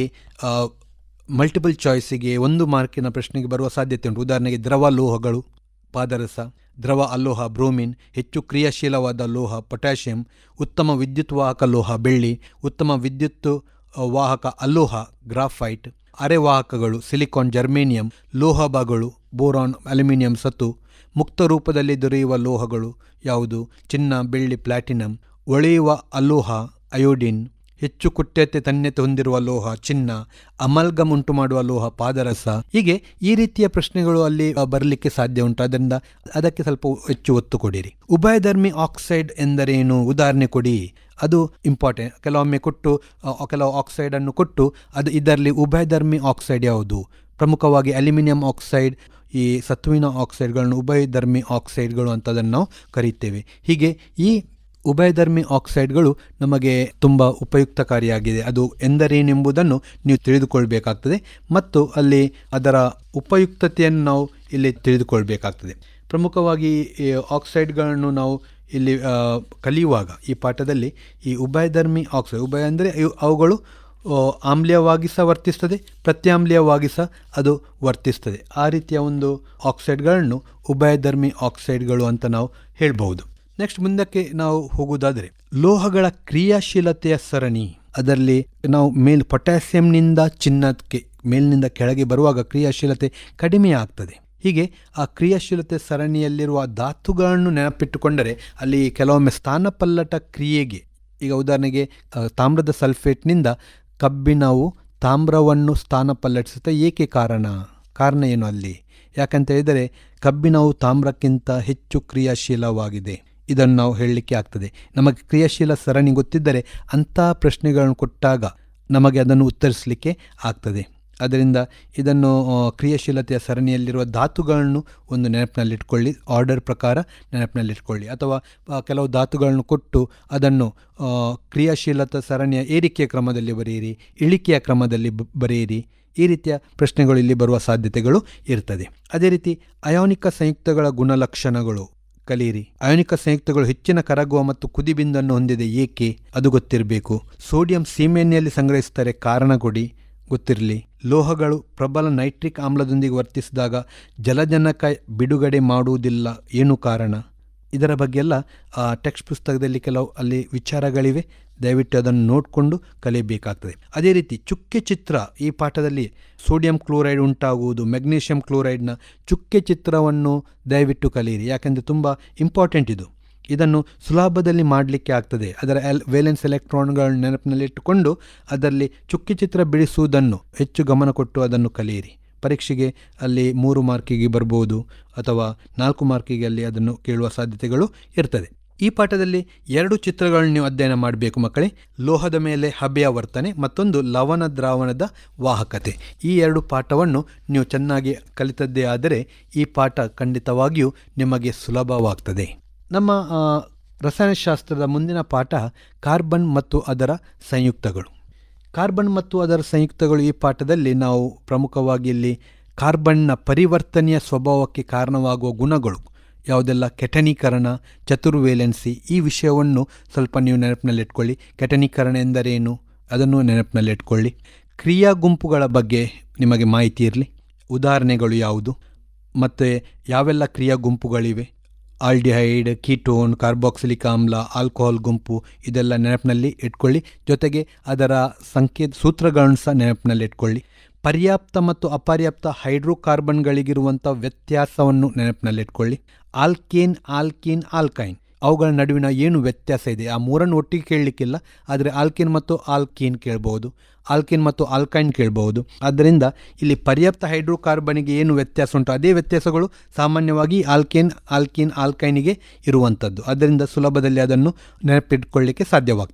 ಮಲ್ಟಿಪಲ್ ಚಾಯ್ಸಿಗೆ ಒಂದು ಮಾರ್ಕಿನ ಪ್ರಶ್ನೆಗೆ ಬರುವ ಸಾಧ್ಯತೆ ಉಂಟು ಉದಾಹರಣೆಗೆ ದ್ರವ ಲೋಹಗಳು ಪಾದರಸ ದ್ರವ ಅಲೋಹ ಬ್ರೋಮಿನ್ ಹೆಚ್ಚು ಕ್ರಿಯಾಶೀಲವಾದ ಲೋಹ ಪೊಟ್ಯಾಷಿಯಂ ಉತ್ತಮ ವಿದ್ಯುತ್ ವಾಹಕ ಲೋಹ ಬೆಳ್ಳಿ ಉತ್ತಮ ವಿದ್ಯುತ್ ಅ, ವಾಹಕ ಅಲೋಹ ಗ್ರಾಫೈಟ್ ಅರೆವಾಹಕಗಳು ಸಿಲಿಕಾನ್ ಜರ್ಮೇನಿಯಂ ಲೋಹಬಗಳು ಬೋರಾನ್ ಅಲ್ಯೂಮಿನಿಯಂ ಸತು ಮುಕ್ತ ರೂಪದಲ್ಲಿ ದೊರೆಯುವ ಲೋಹಗಳು ಯಾವುದು ಚಿನ್ನ ಬೆಳ್ಳಿ ಪ್ಲಾಟಿನಂ ಒಳೆಯುವ ಅಲೋಹ ಅಯೋಡಿನ್ ಹೆಚ್ಚು ಕುಟ್ಯತೆ ತನ್ಯತೆ ಹೊಂದಿರುವ ಲೋಹ ಚಿನ್ನ ಅಮಲ್ಗಮ್ ಉಂಟು ಮಾಡುವ ಲೋಹ ಪಾದರಸ ಹೀಗೆ ಈ ರೀತಿಯ ಪ್ರಶ್ನೆಗಳು ಅಲ್ಲಿ ಅ, ಬರಲಿಕ್ಕೆ ಸಾಧ್ಯ ಉಂಟು ಅದರಿಂದ ಅದಕ್ಕೆ ಸ್ವಲ್ಪ ಹೆಚ್ಚು ಒತ್ತು ಕೊಡಿರಿ ಉಭಯಧರ್ಮಿ ಆಕ್ಸೈಡ್ ಎಂದರೇನು ಉದಾಹರಣೆ ಕೊಡಿ ಅದು ಇಂಪಾರ್ಟೆಂಟ್ ಕೆಲವೊಮ್ಮೆ ಕೊಟ್ಟು ಅ, ಕೆಲವು ಆಕ್ಸೈಡನ್ನು ಕೊಟ್ಟು ಅದು ಇದರಲ್ಲಿ ಉಭಯಧರ್ಮಿ ಆಕ್ಸೈಡ್ ಯಾವುದು ಪ್ರಮುಖವಾಗಿ ಅಲ್ಯೂಮಿನಿಯಂ ಆಕ್ಸೈಡ್ ಈ ಸತ್ವಿನ ಆಕ್ಸೈಡ್ಗಳನ್ನು ಉಭಯಧರ್ಮಿ ಆಕ್ಸೈಡ್ಗಳು ಅಂತ ಅದನ್ನು ನಾವು ಕರೀತೇವೆ ಹೀಗೆ ಈ ಉಭಯಧರ್ಮಿ ಆಕ್ಸೈಡ್ಗಳು ನಮಗೆ ತುಂಬ ಉಪಯುಕ್ತಕಾರಿಯಾಗಿದೆ ಅದು ಎಂದರೇನೆಂಬುದನ್ನು ನೀವು ತಿಳಿದುಕೊಳ್ಬೇಕಾಗ್ತದೆ ಮತ್ತು ಅಲ್ಲಿ ಅದರ ಉಪಯುಕ್ತತೆಯನ್ನು ನಾವು ಇಲ್ಲಿ ತಿಳಿದುಕೊಳ್ಬೇಕಾಗ್ತದೆ ಪ್ರಮುಖವಾಗಿ ಈ ಆಕ್ಸೈಡ್ಗಳನ್ನು ನಾವು ಇಲ್ಲಿ ಆ, ಕಲಿಯುವಾಗ ಈ ಪಾಠದಲ್ಲಿ ಈ ಉಭಯಧರ್ಮಿ ಆಕ್ಸೈಡ್ ಉಭಯ ಅಂದರೆ ಇವು- ಅವುಗಳು ಆ, ಆಮ್ಲೀಯವಾಗಿ ಸಹ ವರ್ತಿಸ್ತದೆ ಪ್ರತ್ಯಾಮ್ಲೀಯವಾಗಿ ಸಹ ಅದು ವರ್ತಿಸ್ತದೆ ಆ ರೀತಿಯ ಒಂದು ಆಕ್ಸೈಡ್ಗಳನ್ನು ಉಭಯಧರ್ಮಿ ಆಕ್ಸೈಡ್ಗಳು ಅಂತ ನಾವು ಹೇಳ್ಬಹುದು ನೆಕ್ಸ್ಟ್ ಮುಂದಕ್ಕೆ ನಾವು ಹೋಗುವುದಾದರೆ ಲೋಹಗಳ ಕ್ರಿಯಾಶೀಲತೆಯ ಸರಣಿ ಅದರಲ್ಲಿ ನಾವು ಮೇಲ್ ಪೊಟ್ಯಾಸಿಯಂನಿಂದ ಚಿನ್ನಕ್ಕೆ ಮೇಲಿನಿಂದ ಕೆಳಗೆ ಬರುವಾಗ ಕ್ರಿಯಾಶೀಲತೆ ಕಡಿಮೆ ಆಗ್ತದೆ ಹೀಗೆ ಆ ಕ್ರಿಯಾಶೀಲತೆ ಸರಣಿಯಲ್ಲಿರುವ ಧಾತುಗಳನ್ನು ನೆನಪಿಟ್ಟುಕೊಂಡರೆ ಅಲ್ಲಿ ಕೆಲವೊಮ್ಮೆ ಸ್ಥಾನಪಲ್ಲಟ ಕ್ರಿಯೆಗೆ ಈಗ ಉದಾಹರಣೆಗೆ ಆ, ತಾಮ್ರದ ಸಲ್ಫೇಟ್ನಿಂದ ಕಬ್ಬಿಣವು ತಾಮ್ರವನ್ನು ಸ್ಥಾನಪಲ್ಲಟಿಸುತ್ತೆ ಏಕೆ ಕಾರಣ ಕಾರಣ ಏನು ಅಲ್ಲಿ ಯಾಕಂತ ಹೇಳಿದರೆ ಕಬ್ಬಿಣವು ತಾಮ್ರಕ್ಕಿಂತ ಹೆಚ್ಚು ಕ್ರಿಯಾಶೀಲವಾಗಿದೆ ಇದನ್ನು ನಾವು ಹೇಳಲಿಕ್ಕೆ ಆಗ್ತದೆ ನಮಗೆ ಕ್ರಿಯಾಶೀಲ ಸರಣಿ ಗೊತ್ತಿದ್ದರೆ ಅಂಥ ಪ್ರಶ್ನೆಗಳನ್ನು ಕೊಟ್ಟಾಗ ನಮಗೆ ಅದನ್ನು ಉತ್ತರಿಸಲಿಕ್ಕೆ ಆಗ್ತದೆ ಅದರಿಂದ ಇದನ್ನು ಆ, ಕ್ರಿಯಾಶೀಲತೆಯ ಸರಣಿಯಲ್ಲಿರುವ ಧಾತುಗಳನ್ನು ಒಂದು ನೆನಪಿನಲ್ಲಿಟ್ಕೊಳ್ಳಿ ಆರ್ಡರ್ ಪ್ರಕಾರ ನೆನಪಿನಲ್ಲಿಟ್ಕೊಳ್ಳಿ ಅಥವಾ ಆ, ಕೆಲವು ಧಾತುಗಳನ್ನು ಕೊಟ್ಟು ಅದನ್ನು ಆ, ಕ್ರಿಯಾಶೀಲತಾ ಸರಣಿಯ ಏರಿಕೆಯ ಕ್ರಮದಲ್ಲಿ ಬರೆಯಿರಿ ಇಳಿಕೆಯ ಕ್ರಮದಲ್ಲಿ ಬ- ಬರೆಯಿರಿ ಈ ರೀತಿಯ ಪ್ರಶ್ನೆಗಳು ಇಲ್ಲಿ ಬರುವ ಸಾಧ್ಯತೆಗಳು ಇರ್ತದೆ ಅದೇ ರೀತಿ ಅಯೋನಿಕ ಸಂಯುಕ್ತಗಳ ಗುಣಲಕ್ಷಣಗಳು ಕಲಿಯಿರಿ ಅಯೋನಿಕ ಸಂಯುಕ್ತಗಳು ಹೆಚ್ಚಿನ ಕರಗುವ ಮತ್ತು ಕುದಿಬಿಂದನ್ನು ಹೊಂದಿದೆ ಏಕೆ ಅದು ಗೊತ್ತಿರಬೇಕು ಸೋಡಿಯಂ ಸೀಮೆಎಣ್ಣೆಯಲ್ಲಿ ಸಂಗ್ರಹಿಸುತ್ತಾರೆ ಕಾರಣ ಕೊಡಿ ಗೊತ್ತಿರಲಿ ಲೋಹಗಳು ಪ್ರಬಲ ನೈಟ್ರಿಕ್ ಆಮ್ಲದೊಂದಿಗೆ ವರ್ತಿಸಿದಾಗ ಜಲಜನಕ ಬಿಡುಗಡೆ ಮಾಡುವುದಿಲ್ಲ ಏನು ಕಾರಣ ಇದರ ಬಗ್ಗೆ ಎಲ್ಲ ಟೆಕ್ಸ್ಟ್ ಪುಸ್ತಕದಲ್ಲಿ ಕೆಲವು ಅಲ್ಲಿ ವಿಚಾರಗಳಿವೆ ದಯವಿಟ್ಟು ಅದನ್ನು ನೋಡಿಕೊಂಡು ಕಲಿಯಬೇಕಾಗ್ತದೆ ಅದೇ ರೀತಿ ಚುಕ್ಕೆ ಚಿತ್ರ ಈ ಪಾಠದಲ್ಲಿ ಸೋಡಿಯಂ ಕ್ಲೋರೈಡ್ ಉಂಟಾಗುವುದು ಮೆಗ್ನೀಷಿಯಂ ಕ್ಲೋರೈಡ್ನ ಚುಕ್ಕೆ ಚಿತ್ರವನ್ನು ದಯವಿಟ್ಟು ಕಲಿಯಿರಿ ಯಾಕೆಂದರೆ ತುಂಬ ಇಂಪಾರ್ಟೆಂಟ್ ಇದು ಇದನ್ನು ಸುಲಭದಲ್ಲಿ ಮಾಡಲಿಕ್ಕೆ ಆಗ್ತದೆ ಅದರ ಎಲ್ ವೇಲೆನ್ಸ್ ಎಲೆಕ್ಟ್ರಾನ್ಗಳನ್ನು ನೆನಪಿನಲ್ಲಿಟ್ಟುಕೊಂಡು ಅದರಲ್ಲಿ ಚುಕ್ಕಿ ಚಿತ್ರ ಬಿಡಿಸುವುದನ್ನು ಹೆಚ್ಚು ಗಮನ ಕೊಟ್ಟು ಅದನ್ನು ಕಲಿಯಿರಿ ಪರೀಕ್ಷೆಗೆ ಅಲ್ಲಿ ಮೂರು ಮಾರ್ಕಿಗೆ ಬರ್ಬೋದು ಅಥವಾ ನಾಲ್ಕು ಮಾರ್ಕಿಗೆ ಅಲ್ಲಿ ಅದನ್ನು ಕೇಳುವ ಸಾಧ್ಯತೆಗಳು ಇರ್ತದೆ ಈ ಪಾಠದಲ್ಲಿ ಎರಡು ಚಿತ್ರಗಳನ್ನು ನೀವು ಅಧ್ಯಯನ ಮಾಡಬೇಕು ಮಕ್ಕಳೇ ಲೋಹದ ಮೇಲೆ ಹಬೆಯ ವರ್ತನೆ ಮತ್ತೊಂದು ಲವಣ ದ್ರಾವಣದ ವಾಹಕತೆ ಈ ಎರಡು ಪಾಠವನ್ನು ನೀವು ಚೆನ್ನಾಗಿ ಕಲಿತದ್ದೇ ಆದರೆ ಈ ಪಾಠ ಖಂಡಿತವಾಗಿಯೂ ನಿಮಗೆ ಸುಲಭವಾಗ್ತದೆ ನಮ್ಮ ಆ, ರಸಾಯನಶಾಸ್ತ್ರದ ಮುಂದಿನ ಪಾಠ ಕಾರ್ಬನ್ ಮತ್ತು ಅದರ ಸಂಯುಕ್ತಗಳು ಕಾರ್ಬನ್ ಮತ್ತು ಅದರ ಸಂಯುಕ್ತಗಳು ಈ ಪಾಠದಲ್ಲಿ ನಾವು ಪ್ರಮುಖವಾಗಿ ಇಲ್ಲಿ ಕಾರ್ಬನ್ನ ಪರಿವರ್ತನೆಯ ಸ್ವಭಾವಕ್ಕೆ ಕಾರಣವಾಗುವ ಗುಣಗಳು ಯಾವುದೆಲ್ಲ ಕೆಟನೀಕರಣ ಚತುರ್ವೇಲೆನ್ಸಿ ಈ ವಿಷಯವನ್ನು ಸ್ವಲ್ಪ ನೀವು ನೆನಪಿನಲ್ಲಿಟ್ಕೊಳ್ಳಿ ಕೆಟನೀಕರಣ ಎಂದರೇನು ಅದನ್ನು ನೆನಪಿನಲ್ಲಿಟ್ಕೊಳ್ಳಿ ಕ್ರಿಯಾ ಗುಂಪುಗಳ ಬಗ್ಗೆ ನಿಮಗೆ ಮಾಹಿತಿ ಇರಲಿ ಉದಾಹರಣೆಗಳು ಯಾವುದು ಮತ್ತು ಯಾವೆಲ್ಲ ಕ್ರಿಯಾ ಗುಂಪುಗಳಿವೆ ಆಲ್ಡಿಹೈಡ್ ಕೀಟೋನ್ ಕಾರ್ಬಾಕ್ಸಿಲಿಕ್ ಆಮ್ಲ ಆಲ್ಕೋಹಾಲ್ ಗುಂಪು ಇದೆಲ್ಲ ನೆನಪಿನಲ್ಲಿ ಇಟ್ಕೊಳ್ಳಿ ಜೊತೆಗೆ ಅದರ ಸಂಕೇತ ಸೂತ್ರಗಳನ್ನು ಸಹ ನೆನಪಿನಲ್ಲಿ ಇಟ್ಕೊಳ್ಳಿ ಪರ್ಯಾಪ್ತ ಮತ್ತು ಅಪರ್ಯಾಪ್ತ ಹೈಡ್ರೋಕಾರ್ಬನ್ಗಳಿಗಿರುವಂಥ ವ್ಯತ್ಯಾಸವನ್ನು ನೆನಪಿನಲ್ಲಿಟ್ಕೊಳ್ಳಿ ಆಲ್ಕೇನ್ ಆಲ್ಕೀನ್ ಆಲ್ಕೈನ್ ಅವುಗಳ ನಡುವಿನ ಏನು ವ್ಯತ್ಯಾಸ ಇದೆ ಆ ಮೂರನ್ನು ಒಟ್ಟಿಗೆ ಕೇಳಲಿಕ್ಕಿಲ್ಲ ಆದರೆ ಆಲ್ಕಿನ್ ಮತ್ತು ಆಲ್ಕೀನ್ ಕೇಳಬಹುದು ಆಲ್ಕಿನ್ ಮತ್ತು ಆಲ್ಕೈನ್ ಕೇಳಬಹುದು ಆದ್ದರಿಂದ ಇಲ್ಲಿ ಪರ್ಯಾಪ್ತ ಹೈಡ್ರೋಕಾರ್ಬನಿಗೆ ಏನು ವ್ಯತ್ಯಾಸ ಉಂಟು ಅದೇ ವ್ಯತ್ಯಾಸಗಳು ಸಾಮಾನ್ಯವಾಗಿ ಆಲ್ಕೇನ್ ಆಲ್ಕಿನ್ ಆಲ್ಕೈನಿಗೆ ಇರುವಂಥದ್ದು ಆದ್ದರಿಂದ ಸುಲಭದಲ್ಲಿ ಅದನ್ನು ನೆನಪಿಟ್ಕೊಳ್ಳಿಕ್ಕೆ ಸಾಧ್ಯವಾಗ್ತದೆ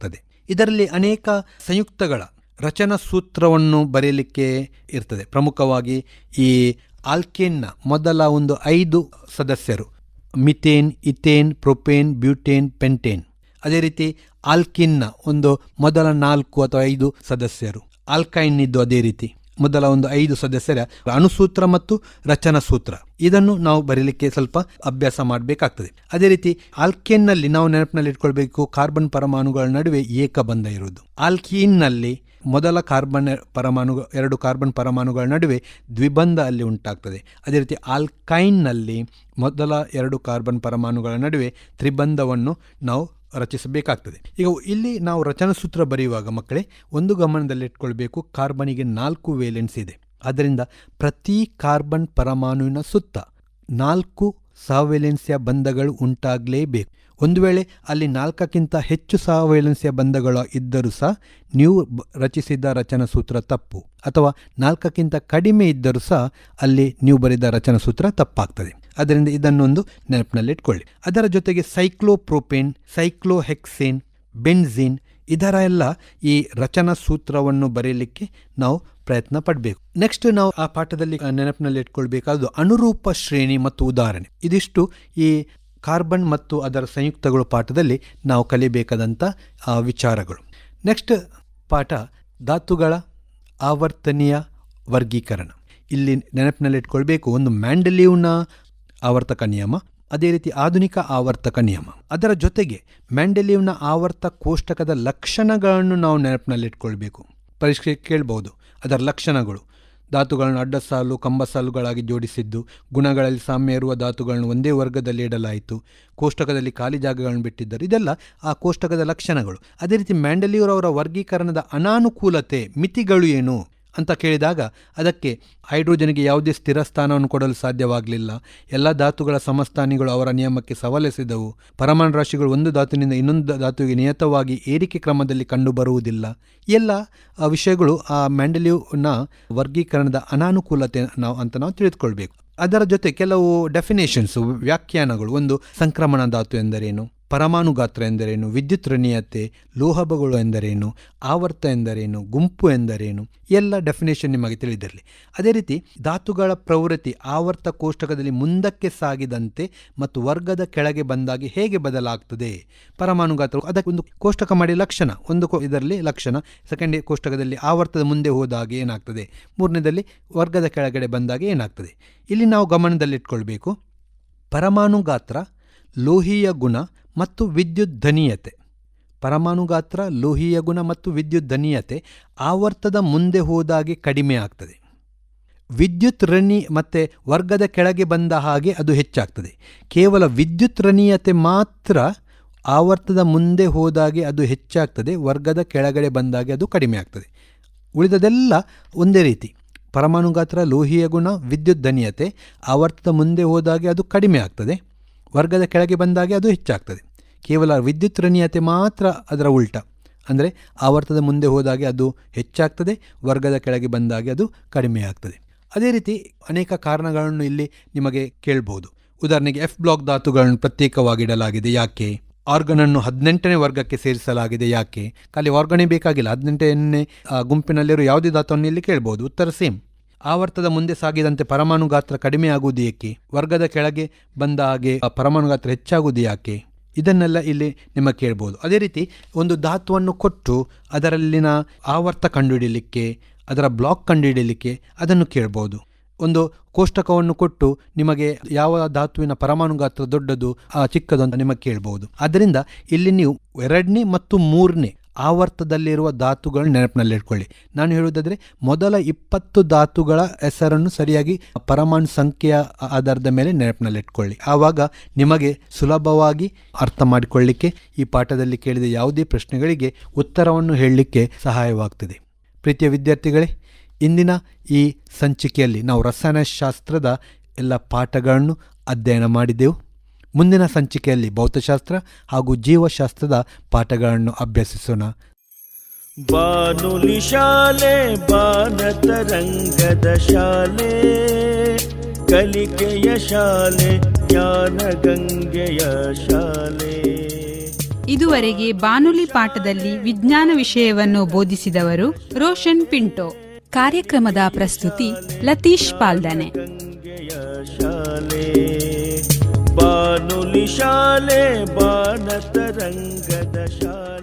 ಇದರಲ್ಲಿ ಅನೇಕ ಸಂಯುಕ್ತಗಳ ರಚನಾ ಸೂತ್ರವನ್ನು ಬರೆಯಲಿಕ್ಕೆ ಇರ್ತದೆ ಪ್ರಮುಖವಾಗಿ ಈ ಆಲ್ಕೇನ್ನ ಮೊದಲ ಒಂದು ಐದು ಸದಸ್ಯರು methane ethane propane butane pentane ಅದೇ ರೀತಿ ಆಲ್ಕಿನ್ನ ಒಂದು ಮೊದಲ ನಾಲ್ಕು ಅಥವಾ ಐದು ಸದಸ್ಯರು ಆಲ್ಕೈನ್ ಇದ್ದು ಅದೇ ರೀತಿ ಮೊದಲ ಒಂದು ಐದು ಸದಸ್ಯರ ಅಣುಸೂತ್ರ ಮತ್ತು ರಚನಾ ಸೂತ್ರ ಇದನ್ನು ನಾವು ಬರೀಲಿಕ್ಕೆ ಸ್ವಲ್ಪ ಅಭ್ಯಾಸ ಮಾಡಬೇಕಾಗ್ತದೆ ಅದೇ ರೀತಿ ಆಲ್ಕೇನ್ನಲ್ಲಿ ನಾವು ನೆನಪಿನಲ್ಲಿ ಇಟ್ಕೊಳ್ಬೇಕು ಕಾರ್ಬನ್ ಪರಮಾಣುಗಳ ನಡುವೆ ಏಕಬಂಧ ಇರುವುದು ಆಲ್ಕೀನ್ನಲ್ಲಿ ಮೊದಲ ಕಾರ್ಬನ್ ಪರಮಾಣು ಎರಡು ಕಾರ್ಬನ್ ಪರಮಾಣುಗಳ ನಡುವೆ ದ್ವಿಬಂಧ ಅಲ್ಲಿ ಉಂಟಾಗ್ತದೆ ಅದೇ ರೀತಿ ಆಲ್ಕೈನ್ನಲ್ಲಿ ಮೊದಲ ಎರಡು ಕಾರ್ಬನ್ ಪರಮಾಣುಗಳ ನಡುವೆ ತ್ರಿಬಂಧವನ್ನು ನಾವು ರಚಿಸಬೇಕಾಗ್ತದೆ ಈಗ ಇಲ್ಲಿ ನಾವು ರಚನಾ ಸೂತ್ರ ಬರೆಯುವಾಗ ಮಕ್ಕಳೇ ಒಂದು ಗಮನದಲ್ಲಿಟ್ಕೊಳ್ಬೇಕು ಕಾರ್ಬನಿಗೆ ನಾಲ್ಕು ವೇಲೆನ್ಸ್ ಇದೆ ಆದ್ದರಿಂದ ಪ್ರತಿ ಕಾರ್ಬನ್ ಪರಮಾಣುವಿನ ಸುತ್ತ ನಾಲ್ಕು ಸಹವೇಲೆನ್ಸಿಯ ಬಂಧಗಳು ಉಂಟಾಗಲೇಬೇಕು ಒಂದು ವೇಳೆ ಅಲ್ಲಿ ನಾಲ್ಕಕ್ಕಿಂತ ಹೆಚ್ಚು ಸಹವೇಲೆನ್ಸಿಯ ಬಂಧಗಳು ಇದ್ದರೂ ಸಹ ನೀವು ಬ- ರಚಿಸಿದ ರಚನಾ ಸೂತ್ರ ತಪ್ಪು ಅಥವಾ ನಾಲ್ಕಕ್ಕಿಂತ ಕಡಿಮೆ ಇದ್ದರೂ ಸಹ ಅಲ್ಲಿ ನೀವು ಬರೆದ ರಚನಾ ಸೂತ್ರ ತಪ್ಪಾಗ್ತದೆ ಅದರಿಂದ ಇದನ್ನೊಂದು ನೆನಪಿನಲ್ಲಿಟ್ಕೊಳ್ಳಿ ಅದರ ಜೊತೆಗೆ ಸೈಕ್ಲೋಪ್ರೋಪೇನ್ ಸೈಕ್ಲೋಹೆಕ್ಸೇನ್ ಬೆನ್ಝಿನ್ ಇದರ ಎಲ್ಲ ಈ ರಚನಾ ಸೂತ್ರವನ್ನು ಬರೆಯಲಿಕ್ಕೆ ನಾವು ಪ್ರಯತ್ನ ಪಡಬೇಕು ನೆಕ್ಸ್ಟ್ ನಾವು ಆ ಪಾಠದಲ್ಲಿ ಆ, ನೆನಪಿನಲ್ಲಿ ಇಟ್ಕೊಳ್ಬೇಕಾದ್ದು ಅನುರೂಪ ಶ್ರೇಣಿ ಮತ್ತು ಉದಾಹರಣೆ ಇದಿಷ್ಟು ಈ ಕಾರ್ಬನ್ ಮತ್ತು ಅದರ ಸಂಯುಕ್ತಗಳು ಪಾಠದಲ್ಲಿ ನಾವು ಕಲಿಬೇಕಾದಂಥ ಆ, ವಿಚಾರಗಳು ನೆಕ್ಸ್ಟ್ ಪಾಠ ಧಾತುಗಳ ಆವರ್ತನೀಯ ವರ್ಗೀಕರಣ ಇಲ್ಲಿ ನೆನಪಿನಲ್ಲಿಟ್ಕೊಳ್ಬೇಕು ಒಂದು ಮ್ಯಾಂಡಲೀವ್ನ ಆವರ್ತಕ ನಿಯಮ ಅದೇ ರೀತಿ ಆಧುನಿಕ ಆವರ್ತಕ ನಿಯಮ ಅದರ ಜೊತೆಗೆ ಮ್ಯಾಂಡಲೀವ್ನ ಆವರ್ತ ಕೋಷ್ಟಕದ ಲಕ್ಷಣಗಳನ್ನು ನಾವು ನೆನಪಿನಲ್ಲಿಟ್ಕೊಳ್ಬೇಕು ಪರೀಕ್ಷೆ ಕೇಳ್ಬೋದು ಅದರ ಲಕ್ಷಣಗಳು ಧಾತುಗಳನ್ನು ಅಡ್ಡ ಸಾಲು ಕಂಬ ಸಾಲುಗಳಾಗಿ ಜೋಡಿಸಿದ್ದು ಗುಣಗಳಲ್ಲಿ ಸಾಮ್ಯ ಇರುವ ಧಾತುಗಳನ್ನು ಒಂದೇ ವರ್ಗದಲ್ಲಿ ಇಡಲಾಯಿತು ಕೋಷ್ಟಕದಲ್ಲಿ ಖಾಲಿ ಜಾಗಗಳನ್ನು ಬಿಟ್ಟಿದ್ದರು ಇದೆಲ್ಲ ಆ ಕೋಷ್ಟಕದ ಲಕ್ಷಣಗಳು ಅದೇ ರೀತಿ ಮ್ಯಾಂಡಲಿಯವರವರ ವರ್ಗೀಕರಣದ ಅನಾನುಕೂಲತೆ ಮಿತಿಗಳು ಏನು ಅಂತ ಕೇಳಿದಾಗ ಅದಕ್ಕೆ ಹೈಡ್ರೋಜನ್ಗೆ ಯಾವುದೇ ಸ್ಥಿರ ಸ್ಥಾನವನ್ನು ಕೊಡಲು ಸಾಧ್ಯವಾಗಲಿಲ್ಲ ಎಲ್ಲ ಧಾತುಗಳ ಸಮಸ್ಥಾನಿಗಳು ಅವರ ನಿಯಮಕ್ಕೆ ಸವಲಿಸಿದವು ಪರಮಾಣು ರಾಶಿಗಳು ಒಂದು ಧಾತುವಿನಿಂದ ಇನ್ನೊಂದು ಧಾತುವಿಗೆ ನಿಯತವಾಗಿ ಏರಿಕೆ ಕ್ರಮದಲ್ಲಿ ಕಂಡುಬರುವುದಿಲ್ಲ ಎಲ್ಲ ಆ, ವಿಷಯಗಳು ಆ ಮ್ಯಾಂಡಲಿವ್ನ ವರ್ಗೀಕರಣದ ಅನಾನುಕೂಲತೆ ನಾವು ಅಂತ ನಾವು ತಿಳಿದುಕೊಳ್ಬೇಕು ಅದರ ಜೊತೆ ಕೆಲವು ಡೆಫಿನೇಷನ್ಸ್ ವ್ಯಾಖ್ಯಾನಗಳು ಒಂದು ಸಂಕ್ರಮಣ ಧಾತು ಎಂದರೇನು ಪರಮಾಣು ಗಾತ್ರ ಎಂದರೇನು ವಿದ್ಯುತ್ ರಣೀಯತೆ ಲೋಹಬಗಳು ಎಂದರೇನು ಆವರ್ತ ಎಂದರೇನು ಗುಂಪು ಎಂದರೇನು ಎಲ್ಲ ಡೆಫಿನೇಷನ್ ನಿಮಗೆ ತಿಳಿದಿರಲಿ ಅದೇ ರೀತಿ ಧಾತುಗಳ ಪ್ರವೃತ್ತಿ ಆವರ್ತ ಕೋಷ್ಟಕದಲ್ಲಿ ಮುಂದಕ್ಕೆ ಸಾಗಿದಂತೆ ಮತ್ತು ವರ್ಗದ ಕೆಳಗೆ ಬಂದಾಗಿ ಹೇಗೆ ಬದಲಾಗ್ತದೆ ಪರಮಾಣು ಗಾತ್ರ ಅದಕ್ಕೆ ಒಂದು ಕೋಷ್ಟಕ ಮಾಡಿ ಲಕ್ಷಣ ಒಂದು ಕೋ- ಇದರಲ್ಲಿ ಲಕ್ಷಣ ಸೆಕೆಂಡ್ ಕೋಷ್ಟಕದಲ್ಲಿ ಆವರ್ತದ ಮುಂದೆ ಹೋದಾಗ ಏನಾಗ್ತದೆ ಮೂರನೇದಲ್ಲಿ ವರ್ಗದ ಕೆಳಗಡೆ ಬಂದಾಗ ಏನಾಗ್ತದೆ ಇಲ್ಲಿ ನಾವು ಗಮನದಲ್ಲಿಟ್ಕೊಳ್ಬೇಕು ಪರಮಾಣು ಗಾತ್ರ ಲೋಹೀಯ ಗುಣ ಮತ್ತು ವಿದ್ಯುತ್ ಧನೀಯತೆ ಪರಮಾಣು ಗಾತ್ರ ಲೋಹೀಯ ಗುಣ ಮತ್ತು ವಿದ್ಯುತ್ ಧನೀಯತೆ ಆವರ್ತದ ಮುಂದೆ ಹೋದಾಗೆ ಕಡಿಮೆ ಆಗ್ತದೆ ವಿದ್ಯುತ್ ರಣಿ ಮತ್ತು ವರ್ಗದ ಕೆಳಗೆ ಬಂದ ಹಾಗೆ ಅದು ಹೆಚ್ಚಾಗ್ತದೆ ಕೇವಲ ವಿದ್ಯುತ್ ರಣೀಯತೆ ಮಾತ್ರ ಆವರ್ತದ ಮುಂದೆ ಹೋದಾಗೆ ಅದು ಹೆಚ್ಚಾಗ್ತದೆ ವರ್ಗದ ಕೆಳಗಡೆ ಬಂದಾಗೆ ಅದು ಕಡಿಮೆ ಆಗ್ತದೆ ಉಳಿದದೆಲ್ಲ ಒಂದೇ ರೀತಿ ಪರಮಾಣು ಗಾತ್ರ ಲೋಹೀಯ ಗುಣ ವಿದ್ಯುತ್ ಧನೀಯತೆ ಆವರ್ತದ ಮುಂದೆ ಹೋದಾಗೆ ಅದು ಕಡಿಮೆ ಆಗ್ತದೆ ವರ್ಗದ ಕೆಳಗೆ ಬಂದಾಗೆ ಅದು ಹೆಚ್ಚಾಗ್ತದೆ ಕೇವಲ ವಿದ್ಯುತ್ ರಣೀಯತೆ ಮಾತ್ರ ಅದರ ಉಲ್ಟ ಅಂದರೆ ಆವರ್ತದ ಮುಂದೆ ಹೋದಾಗೆ ಅದು ಹೆಚ್ಚಾಗ್ತದೆ ವರ್ಗದ ಕೆಳಗೆ ಬಂದಾಗೆ ಅದು ಕಡಿಮೆ ಆಗ್ತದೆ ಅದೇ ರೀತಿ ಅನೇಕ ಕಾರಣಗಳನ್ನು ಇಲ್ಲಿ ನಿಮಗೆ ಕೇಳ್ಬೋದು ಉದಾಹರಣೆಗೆ ಎಫ್ ಬ್ಲಾಕ್ ಧಾತುಗಳನ್ನು ಪ್ರತ್ಯೇಕವಾಗಿಡಲಾಗಿದೆ ಯಾಕೆ ಆರ್ಗನನ್ನು ಹದಿನೆಂಟನೇ ವರ್ಗಕ್ಕೆ ಸೇರಿಸಲಾಗಿದೆ ಯಾಕೆ ಖಾಲಿ ಆರ್ಗನೇ ಬೇಕಾಗಿಲ್ಲ ಹದಿನೆಂಟನೇ ಆ, ಗುಂಪಿನಲ್ಲಿರೋ ಯಾವುದೇ ಧಾತುವನ್ನು ಇಲ್ಲಿ ಕೇಳ್ಬೋದು ಉತ್ತರ ಸೇಮ್ ಆವರ್ತದ ಮುಂದೆ ಸಾಗಿದಂತೆ ಪರಮಾಣು ಗಾತ್ರ ಕಡಿಮೆ ಆಗುವುದು ಏಕೆ ವರ್ಗದ ಕೆಳಗೆ ಬಂದ ಹಾಗೆ ಆ ಪರಮಾಣು ಗಾತ್ರ ಹೆಚ್ಚಾಗುವುದು ಯಾಕೆ ಇದನ್ನೆಲ್ಲ ಇಲ್ಲಿ ನಿಮಗೆ ಕೇಳ್ಬೋದು ಅದೇ ರೀತಿ ಒಂದು ಧಾತುವನ್ನು ಕೊಟ್ಟು ಅದರಲ್ಲಿನ ಆವರ್ತ ಕಂಡುಹಿಡಿಯಲಿಕ್ಕೆ ಅದರ ಬ್ಲಾಕ್ ಕಂಡುಹಿಡಿಯಲಿಕ್ಕೆ ಅದನ್ನು ಕೇಳ್ಬೋದು ಒಂದು ಕೋಷ್ಟಕವನ್ನು ಕೊಟ್ಟು ನಿಮಗೆ ಯಾವ ಧಾತುವಿನ ಪರಮಾಣು ಗಾತ್ರ ದೊಡ್ಡದು ಆ ಚಿಕ್ಕದು ಅಂತ ನಿಮಗೆ ಕೇಳ್ಬೋದು ಆದ್ದರಿಂದ ಇಲ್ಲಿ ನೀವು ಎರಡನೇ ಮತ್ತು ಮೂರನೇ ಆವರ್ತದಲ್ಲಿರುವ ಧಾತುಗಳನ್ನು ನೆನಪಿನಲ್ಲಿಟ್ಕೊಳ್ಳಿ ನಾನು ಹೇಳುವುದಾದರೆ ಮೊದಲ ಇಪ್ಪತ್ತು ಧಾತುಗಳ ಹೆಸರನ್ನು ಸರಿಯಾಗಿ ಪರಮಾಣು ಸಂಖ್ಯೆಯ ಆಧಾರದ ಮೇಲೆ ನೆನಪಿನಲ್ಲಿಟ್ಕೊಳ್ಳಿ ಆವಾಗ ನಿಮಗೆ ಸುಲಭವಾಗಿ ಅರ್ಥ ಮಾಡಿಕೊಳ್ಳಿಕ್ಕೆ ಈ ಪಾಠದಲ್ಲಿ ಕೇಳಿದ ಯಾವುದೇ ಪ್ರಶ್ನೆಗಳಿಗೆ ಉತ್ತರವನ್ನು ಹೇಳಲಿಕ್ಕೆ ಸಹಾಯವಾಗ್ತದೆ ಪ್ರೀತಿಯ ವಿದ್ಯಾರ್ಥಿಗಳೇ ಇಂದಿನ ಈ ಸಂಚಿಕೆಯಲ್ಲಿ ನಾವು ರಸಾಯನಶಾಸ್ತ್ರದ ಎಲ್ಲ ಪಾಠಗಳನ್ನು ಅಧ್ಯಯನ ಮಾಡಿದೆವು ಮುಂದಿನ ಸಂಚಿಕೆಯಲ್ಲಿ ಭೌತಶಾಸ್ತ್ರ ಹಾಗೂ ಜೀವಶಾಸ್ತ್ರದ ಪಾಠಗಳನ್ನು ಅಭ್ಯಸಿಸೋಣ ಬಾನುಲಿ ಶಾಲೆ ಬಾನತರಂಗದ ಶಾಲೆ ಕಲಿಕೆಯ ಶಾಲೆ ಜ್ಞಾನ ಗಂಗೆಯ ಶಾಲೆ ಇದುವರೆಗೆ ಬಾನುಲಿ ಪಾಠದಲ್ಲಿ ವಿಜ್ಞಾನ ವಿಷಯವನ್ನು ಬೋಧಿಸಿದವರು ರೋಷನ್ ಪಿಂಟೋ ಕಾರ್ಯಕ್ರಮದ ಪ್ರಸ್ತುತಿ ಲತೀಶ್ ಪಾಲ್ದನೆ ಗಂಗೆಯ ಶಾಲೆ ಬಾನುಲಿ ಶಾಲೆ ಬಾನತರಂಗದ ಶಾಲೆ